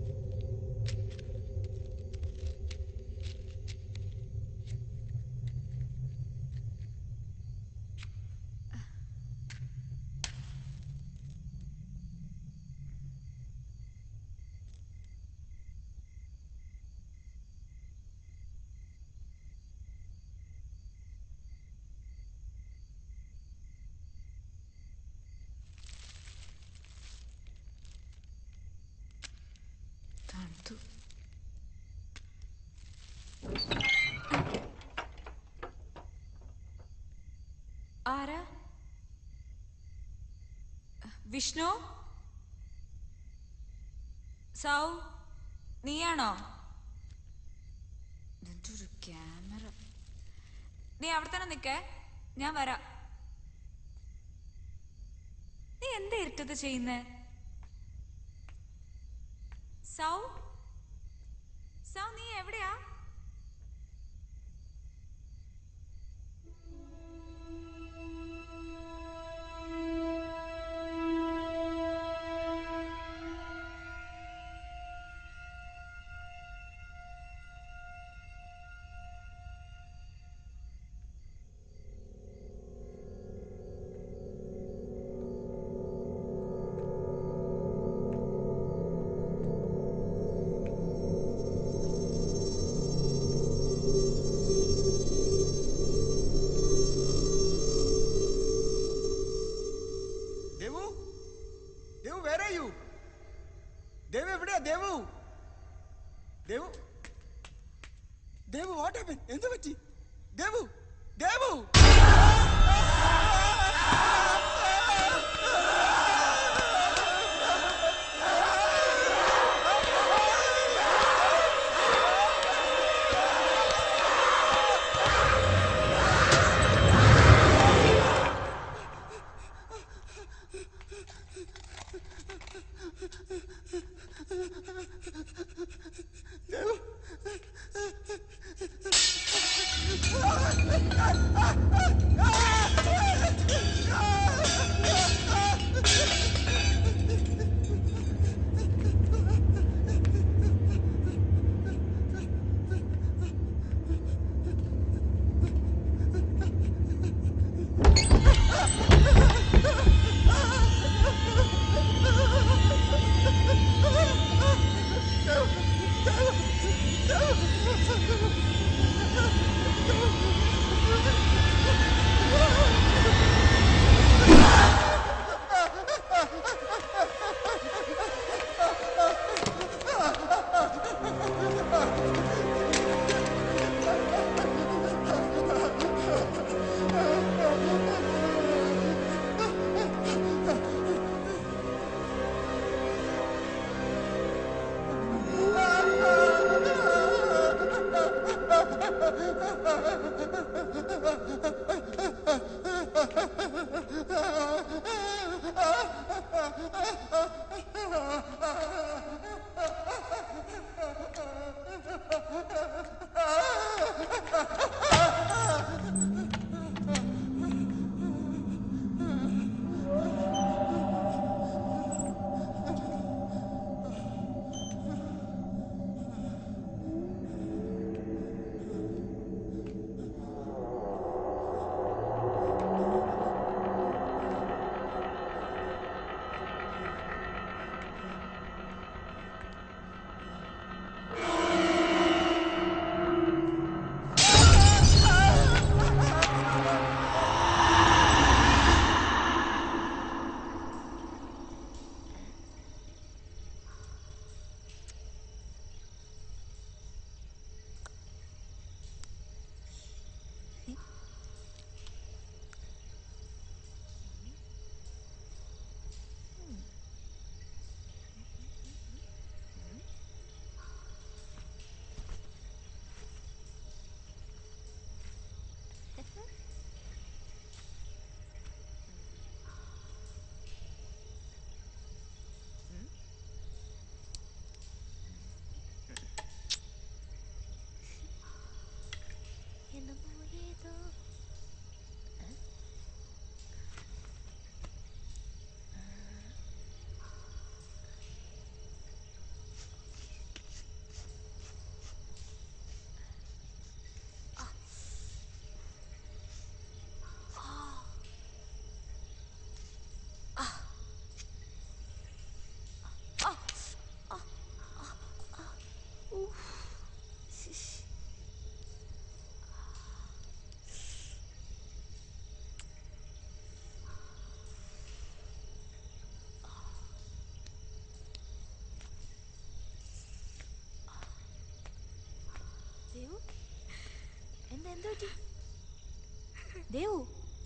തണുത്തു ആരാ വിഷ്ണു സൗ നീയാണോ ഇതിന്റെ ഒരു camera നീ അവിടെ തന്നെ നിക്കേ ഞാൻ വരാം നീ എന്താ ഇരുട്ടത് ചെയ്യുന്നേ സൗ സൗ നീ എവിടെയാ ദേവു ദേവു വേറെ യു ദേവു എവിടെയാ ദേവു ദേവു ദേവു വാട്ട് ഹാപ്പൻ എന്ത് പറ്റി ദേവു ദേവു என்னமோ ஏதோ ദേവു എന്താ എന്ത് പറ്റി ദേവു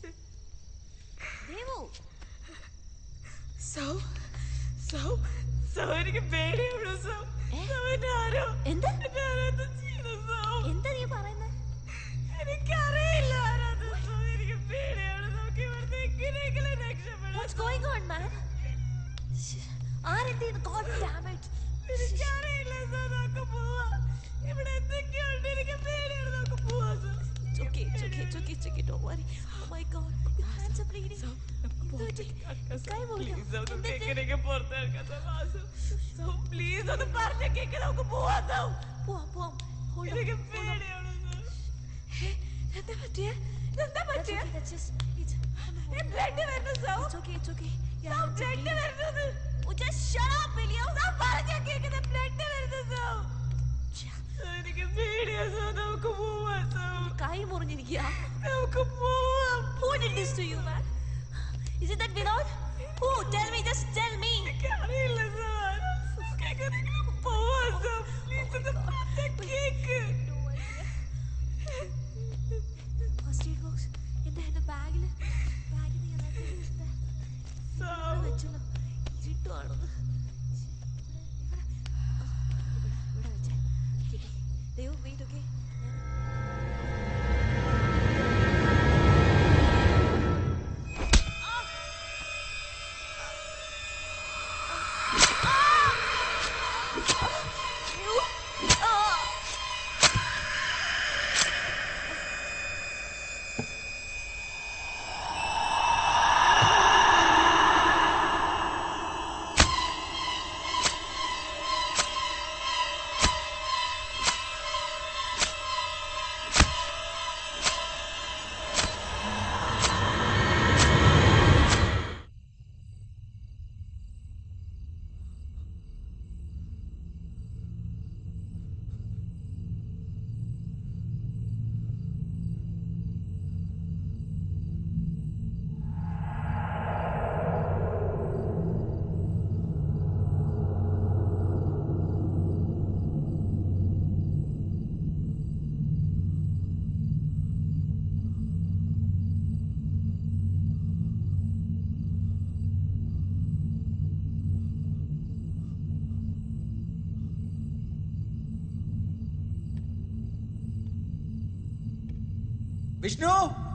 ദേവു സൗ സൗ സൗ എനിക്ക് പേടിയുള്ളൂ സൗ സൗ എന്നെ ആരോ എന്ത് എന്നെ ആരോ എന്തോ ചെയ്തു സൗ എന്താ നീ പറയുന്നത് എനിക്കറിയില്ല ആരാത് സൗ എനിക്ക് പേടിയാണ് നമുക്ക് ഇവിടുന്ന് എങ്ങനെയെങ്കിലും രക്ഷപ്പെടാം What's going on, man? ആരെന്ത് ചെയ്യുന്നു? God damn it. എനിക്കറിയില്ല സൗ നമുക്ക് പോവാം ഇവിടെ എന്തൊക്കെയുണ്ട് എനിക്ക് പേടിയാണ് നമുക്ക് പോവാം സൗ It's okay, it's okay, it's okay, it's okay. Don't worry. Oh my God, your hands are bleeding. എന്ത് പറ്റി? കൈ പോയോ? പ്ലീസ് നമുക്ക് എന്ത് പറ്റി? എങ്ങനെയൊക്കെ പുറത്തിറക്കാം സൗ സൗ പ്ലീസ് ഒന്ന് പറഞ്ഞ കേക്ക് നമുക്ക് പോവാം സൗ പോവാം, പോവാം. Hold on, എനിക്ക് hold on. പേടിയാണ് സൗ എന്താ പറ്റിയേ എന്താ That's പറ്റിയേ okay, that's just- it's- blood വരുന്നു സൗ It's okay, it's okay. Yeah, so it's blood okay. വരുന്നത് Oh, just shut up, William. സൗ പറഞ്ഞ കേക്കുന്ന ബ്ലഡ് വരുന്നു സൗ സൗ, എനിക്ക് പേടിയാ സൗ നമുക്ക് പോവാം സൗ കൈ മുറിഞ്ഞിരിക്കുക നമുക്ക് പോവാം Who did this to you, man? Is it that Vinod? Who? Tell me, just tell me. എനിക്കറിയില്ല സർ നമുക്ക് എങ്ങനെയെങ്കിലും പോവാം സർ പ്ലീസ് ഒന്ന് പറഞ്ഞ കേക്ക് ഫസ്റ്റ് എയ്ഡ് ബോക്സ് എന്താ എന്റെ ബാഗില് ബാഗിൽ സൗ വെച്ചല്ലോ ഇരുട്ടുവാണെന്ന് ഇവിടെ ഇവിടെ വെച്ചേ കിട്ടി ദൈവം wait okay Vishnu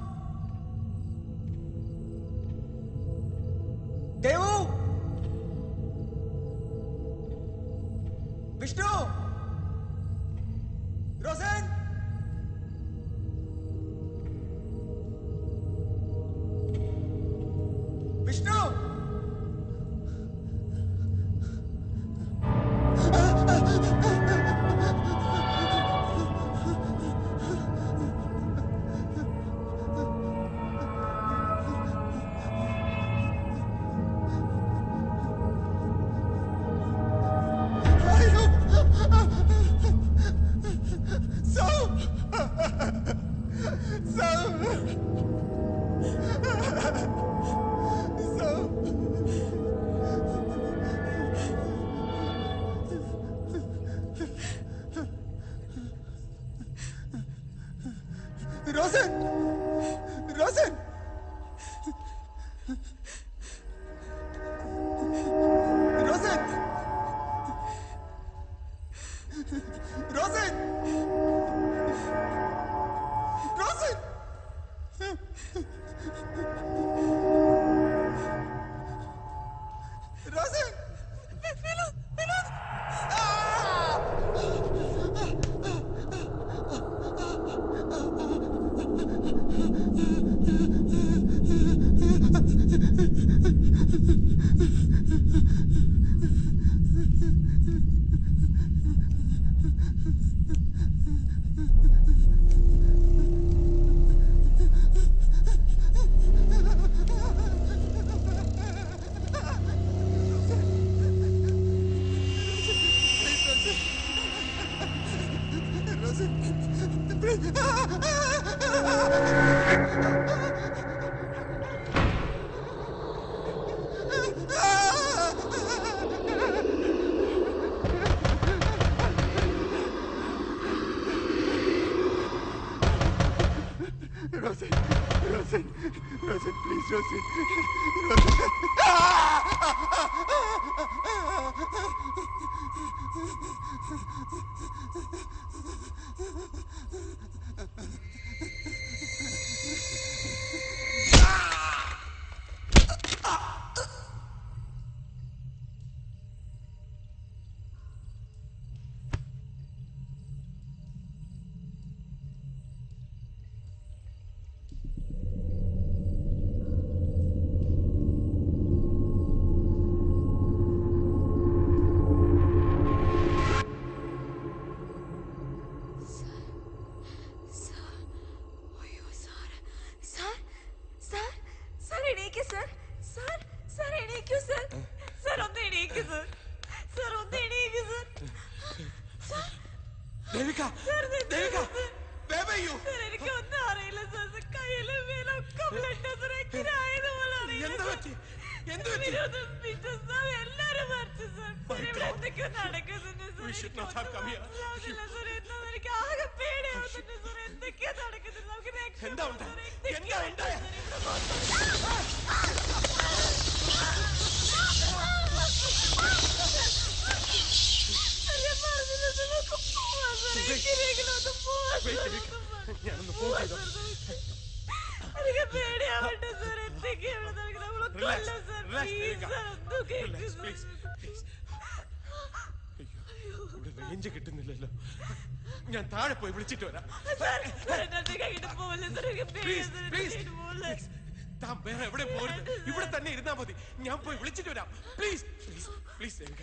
Devu Vishnu Rosen Vishnu So, so, so. Rosen Rosen Rosen Rosen Rosen Rosen Vinod Vinod Rosen, Rosen, Rosen, please, Rosen. Rosen. അയ്യോ സാർ സാർ സാർ സാർ എണീക്ക് സാർ സാർ സാർ എണീക്കൂ സാർ സാർ ഒന്ന് എണീക്ക് സാർ സാർ ഒന്ന് എണീക്ക് sir sir Devika Devika where were you? Sir എനിക്ക് ഒന്നും അറിയില്ല സാർ സാർ കയ്യിലും മേലൊക്കെ ബ്ലഡ് സാർ എങ്ങനെ ആയതുപോലെ അറിയില്ല എന്ത് സാർ. പറ്റി? എന്ത് പറ്റി? വിനോദും ബിജുവും സാർ എല്ലാവരും മരിച്ചു സാർ സാർ ഇവിടെ എന്തൊക്കെയോ നടക്കുന്നുണ്ട് സാർ We should എനിക്ക് not have ഒന്നും come here. മനസ്സിലാവുന്നില്ല സാർ എന്താന്ന് എനിക്ക് ആകെ പേടിയാവുന്നുണ്ട് സാർ എന്തൊക്കെയാ നടക്കുന്നത് നമുക്ക് എന്താ രക്ഷപ്പെടാം ഉണ്ടായെ? സാർ. എന്താ എന്തൊക്കെയാ ഉണ്ടായെ? സാർ, ഞാൻ പറഞ്ഞില്ലേ സാർ, നമുക്ക് പോവാം സാർ. എങ്ങനെയെങ്കിലും ഒന്ന് പോവാം സാർ, ഒന്ന് ഞാനൊന്ന് പോവാം ഫോൺ ചെയ്തോ സാർ, നമുക്ക്. എനിക്ക് പേടിയാവട്ടെ സാർ എന്തൊക്കെയാ ഇവിടെ നടക്കുന്നത് നമ്മളെ Relax, കൊല്ലാം sir relax, please Devika. Sir ഒന്ന് കേൾക്ക് Relax, സാർ. please, please. അയ്യോ, ഇവിടെ റേഞ്ച് കിട്ടുന്നില്ലല്ലോ ഞാൻ താഴെ പോയി വിളിച്ചിട്ട് വരാം സാർ, സാർ, എന്നെ ഒറ്റയ്ക്ക് ആക്കിയിട്ട് പോവല്ലേ സാർ, എനിക്ക് പേടിയാ പ്ലീസ് സാർ, എന്നെ പ്ലീസ് ഒറ്റയ്ക്ക് പോവല്ലേ. താൻ വേറെ എവിടെ പോരുത് ഇവിടെ തന്നെ ഇരുന്നാ മതി ഞാൻ പോയി വിളിച്ചിട്ട് വരാം please please please Devika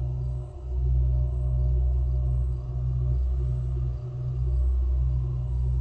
sir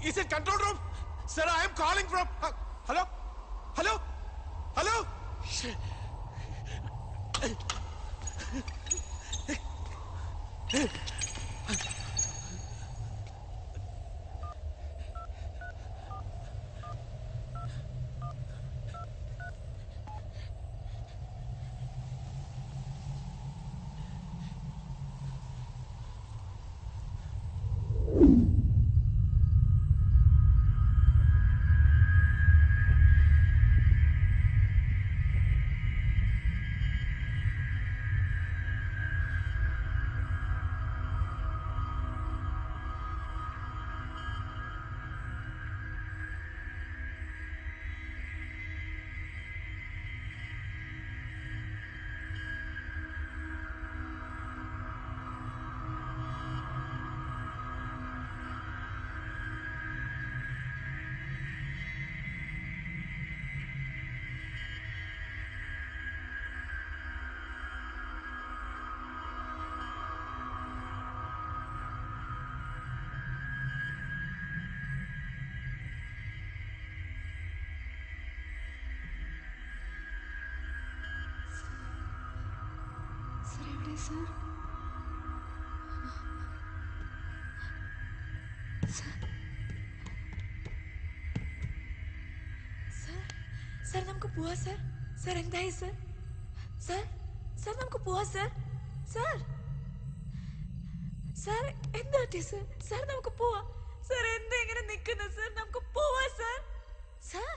Is it control room? Sir, I am calling from. Uh, hello? Hello? Hello? Shit. Sir എവിടെ സർ സർ സർ നമുക്ക് പോവാം സർ സർ എന്തായി സർ സർ സർ നമുക്ക് പോവാം സർ സർ സർ എന്താ പറ്റി സർ സർ നമുക്ക് പോവാം സർ എന്താ ഇങ്ങനെ നിൽക്കുന്നത് സർ നമുക്ക് പോവാം sir sir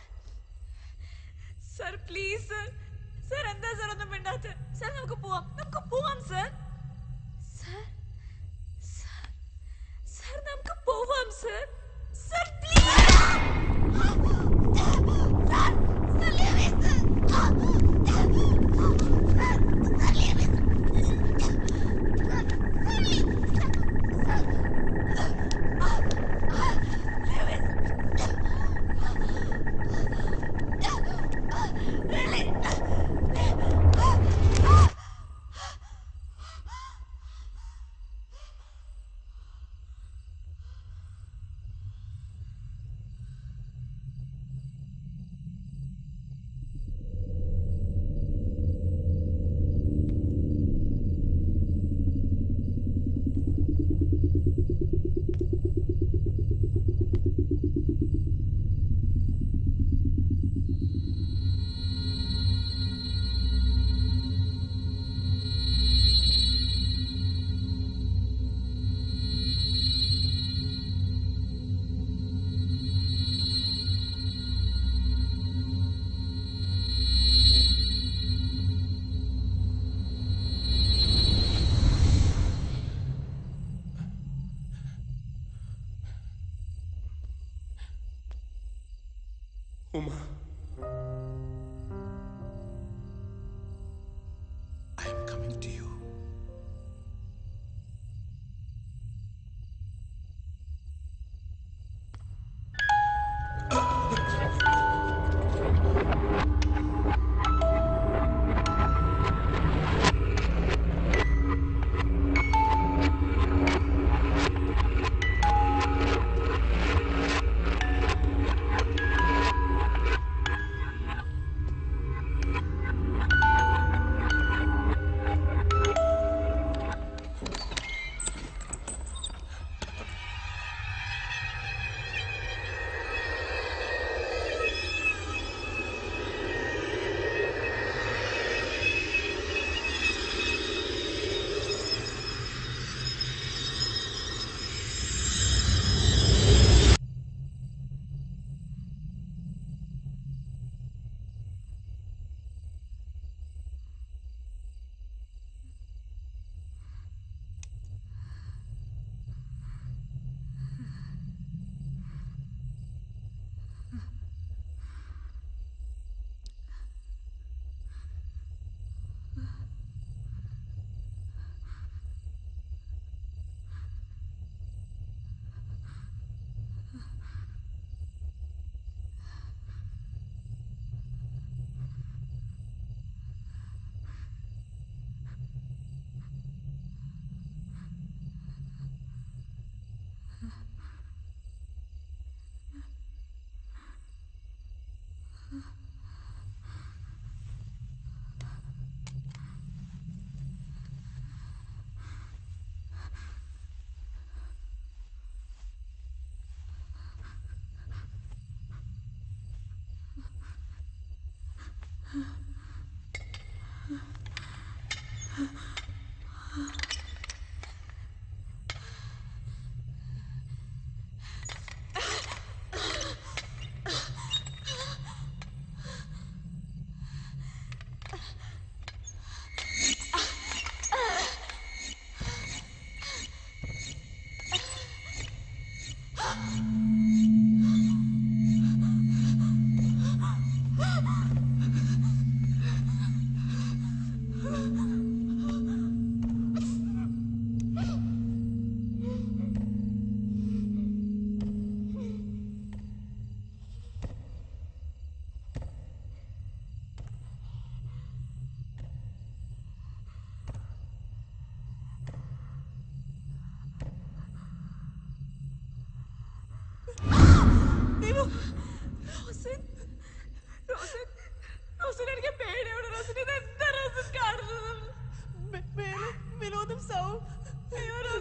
sir please sir sir എന്താ സർ ഒന്നും മിണ്ടാത്ത സർ നമുക്ക് പോവാം നമുക്ക് പോവാം സർ സർ സർ സർ നമുക്ക് പോവാം sir sir please Uma. I am coming to you.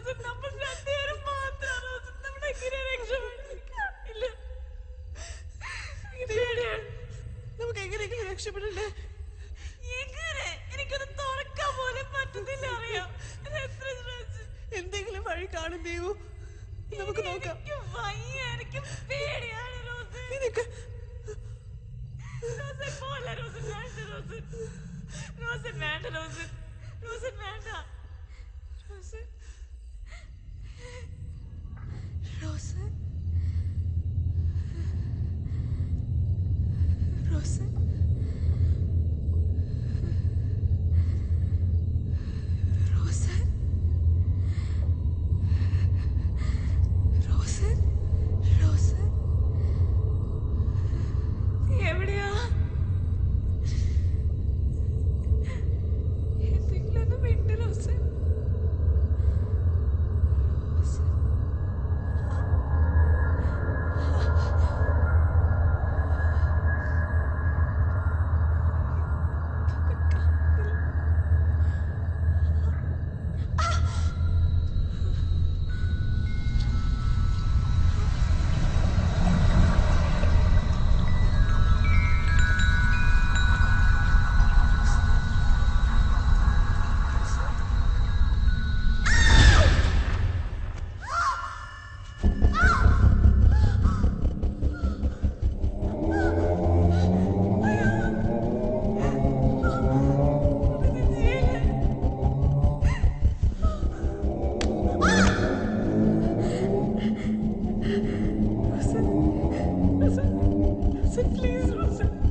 Rosen നമ്മൾ രണ്ടുപേരും മാത്രം റോസൻ നമ്മൾ എങ്ങനെ രക്ഷപ്പെടില്ല നമുക്ക് എങ്ങനെയെങ്കിലും രക്ഷപ്പെടണ്ടേ എങ്ങനെ എനിക്കൊന്ന് തുറക്കാൻ പോലും പറ്റുന്നില്ല അറിയാം ഇത് എത്ര ശ്രമിച്ചു എന്തെങ്കിലും വഴി കാണും ദേവു നമുക്ക് നോക്കാം എനിക്ക് വയ്യ എനിക്ക് പേടിയാണ് റോസൻ നിനക്ക് റോസൻ പോലെ റോസൻ വേണ്ട റോസൻ റോസൻ വേണ്ട റോസൻ റോസൻ വേണ്ട റോസൻ റോസൻ റോസൻ റോസൻ റോസൻ റോസൻ നീ എവിടെയാ എന്തെങ്കിലും ഒന്ന് മിണ്ട് Rosan Rosan Rosen, Rosen, Rosen, please, Rosen.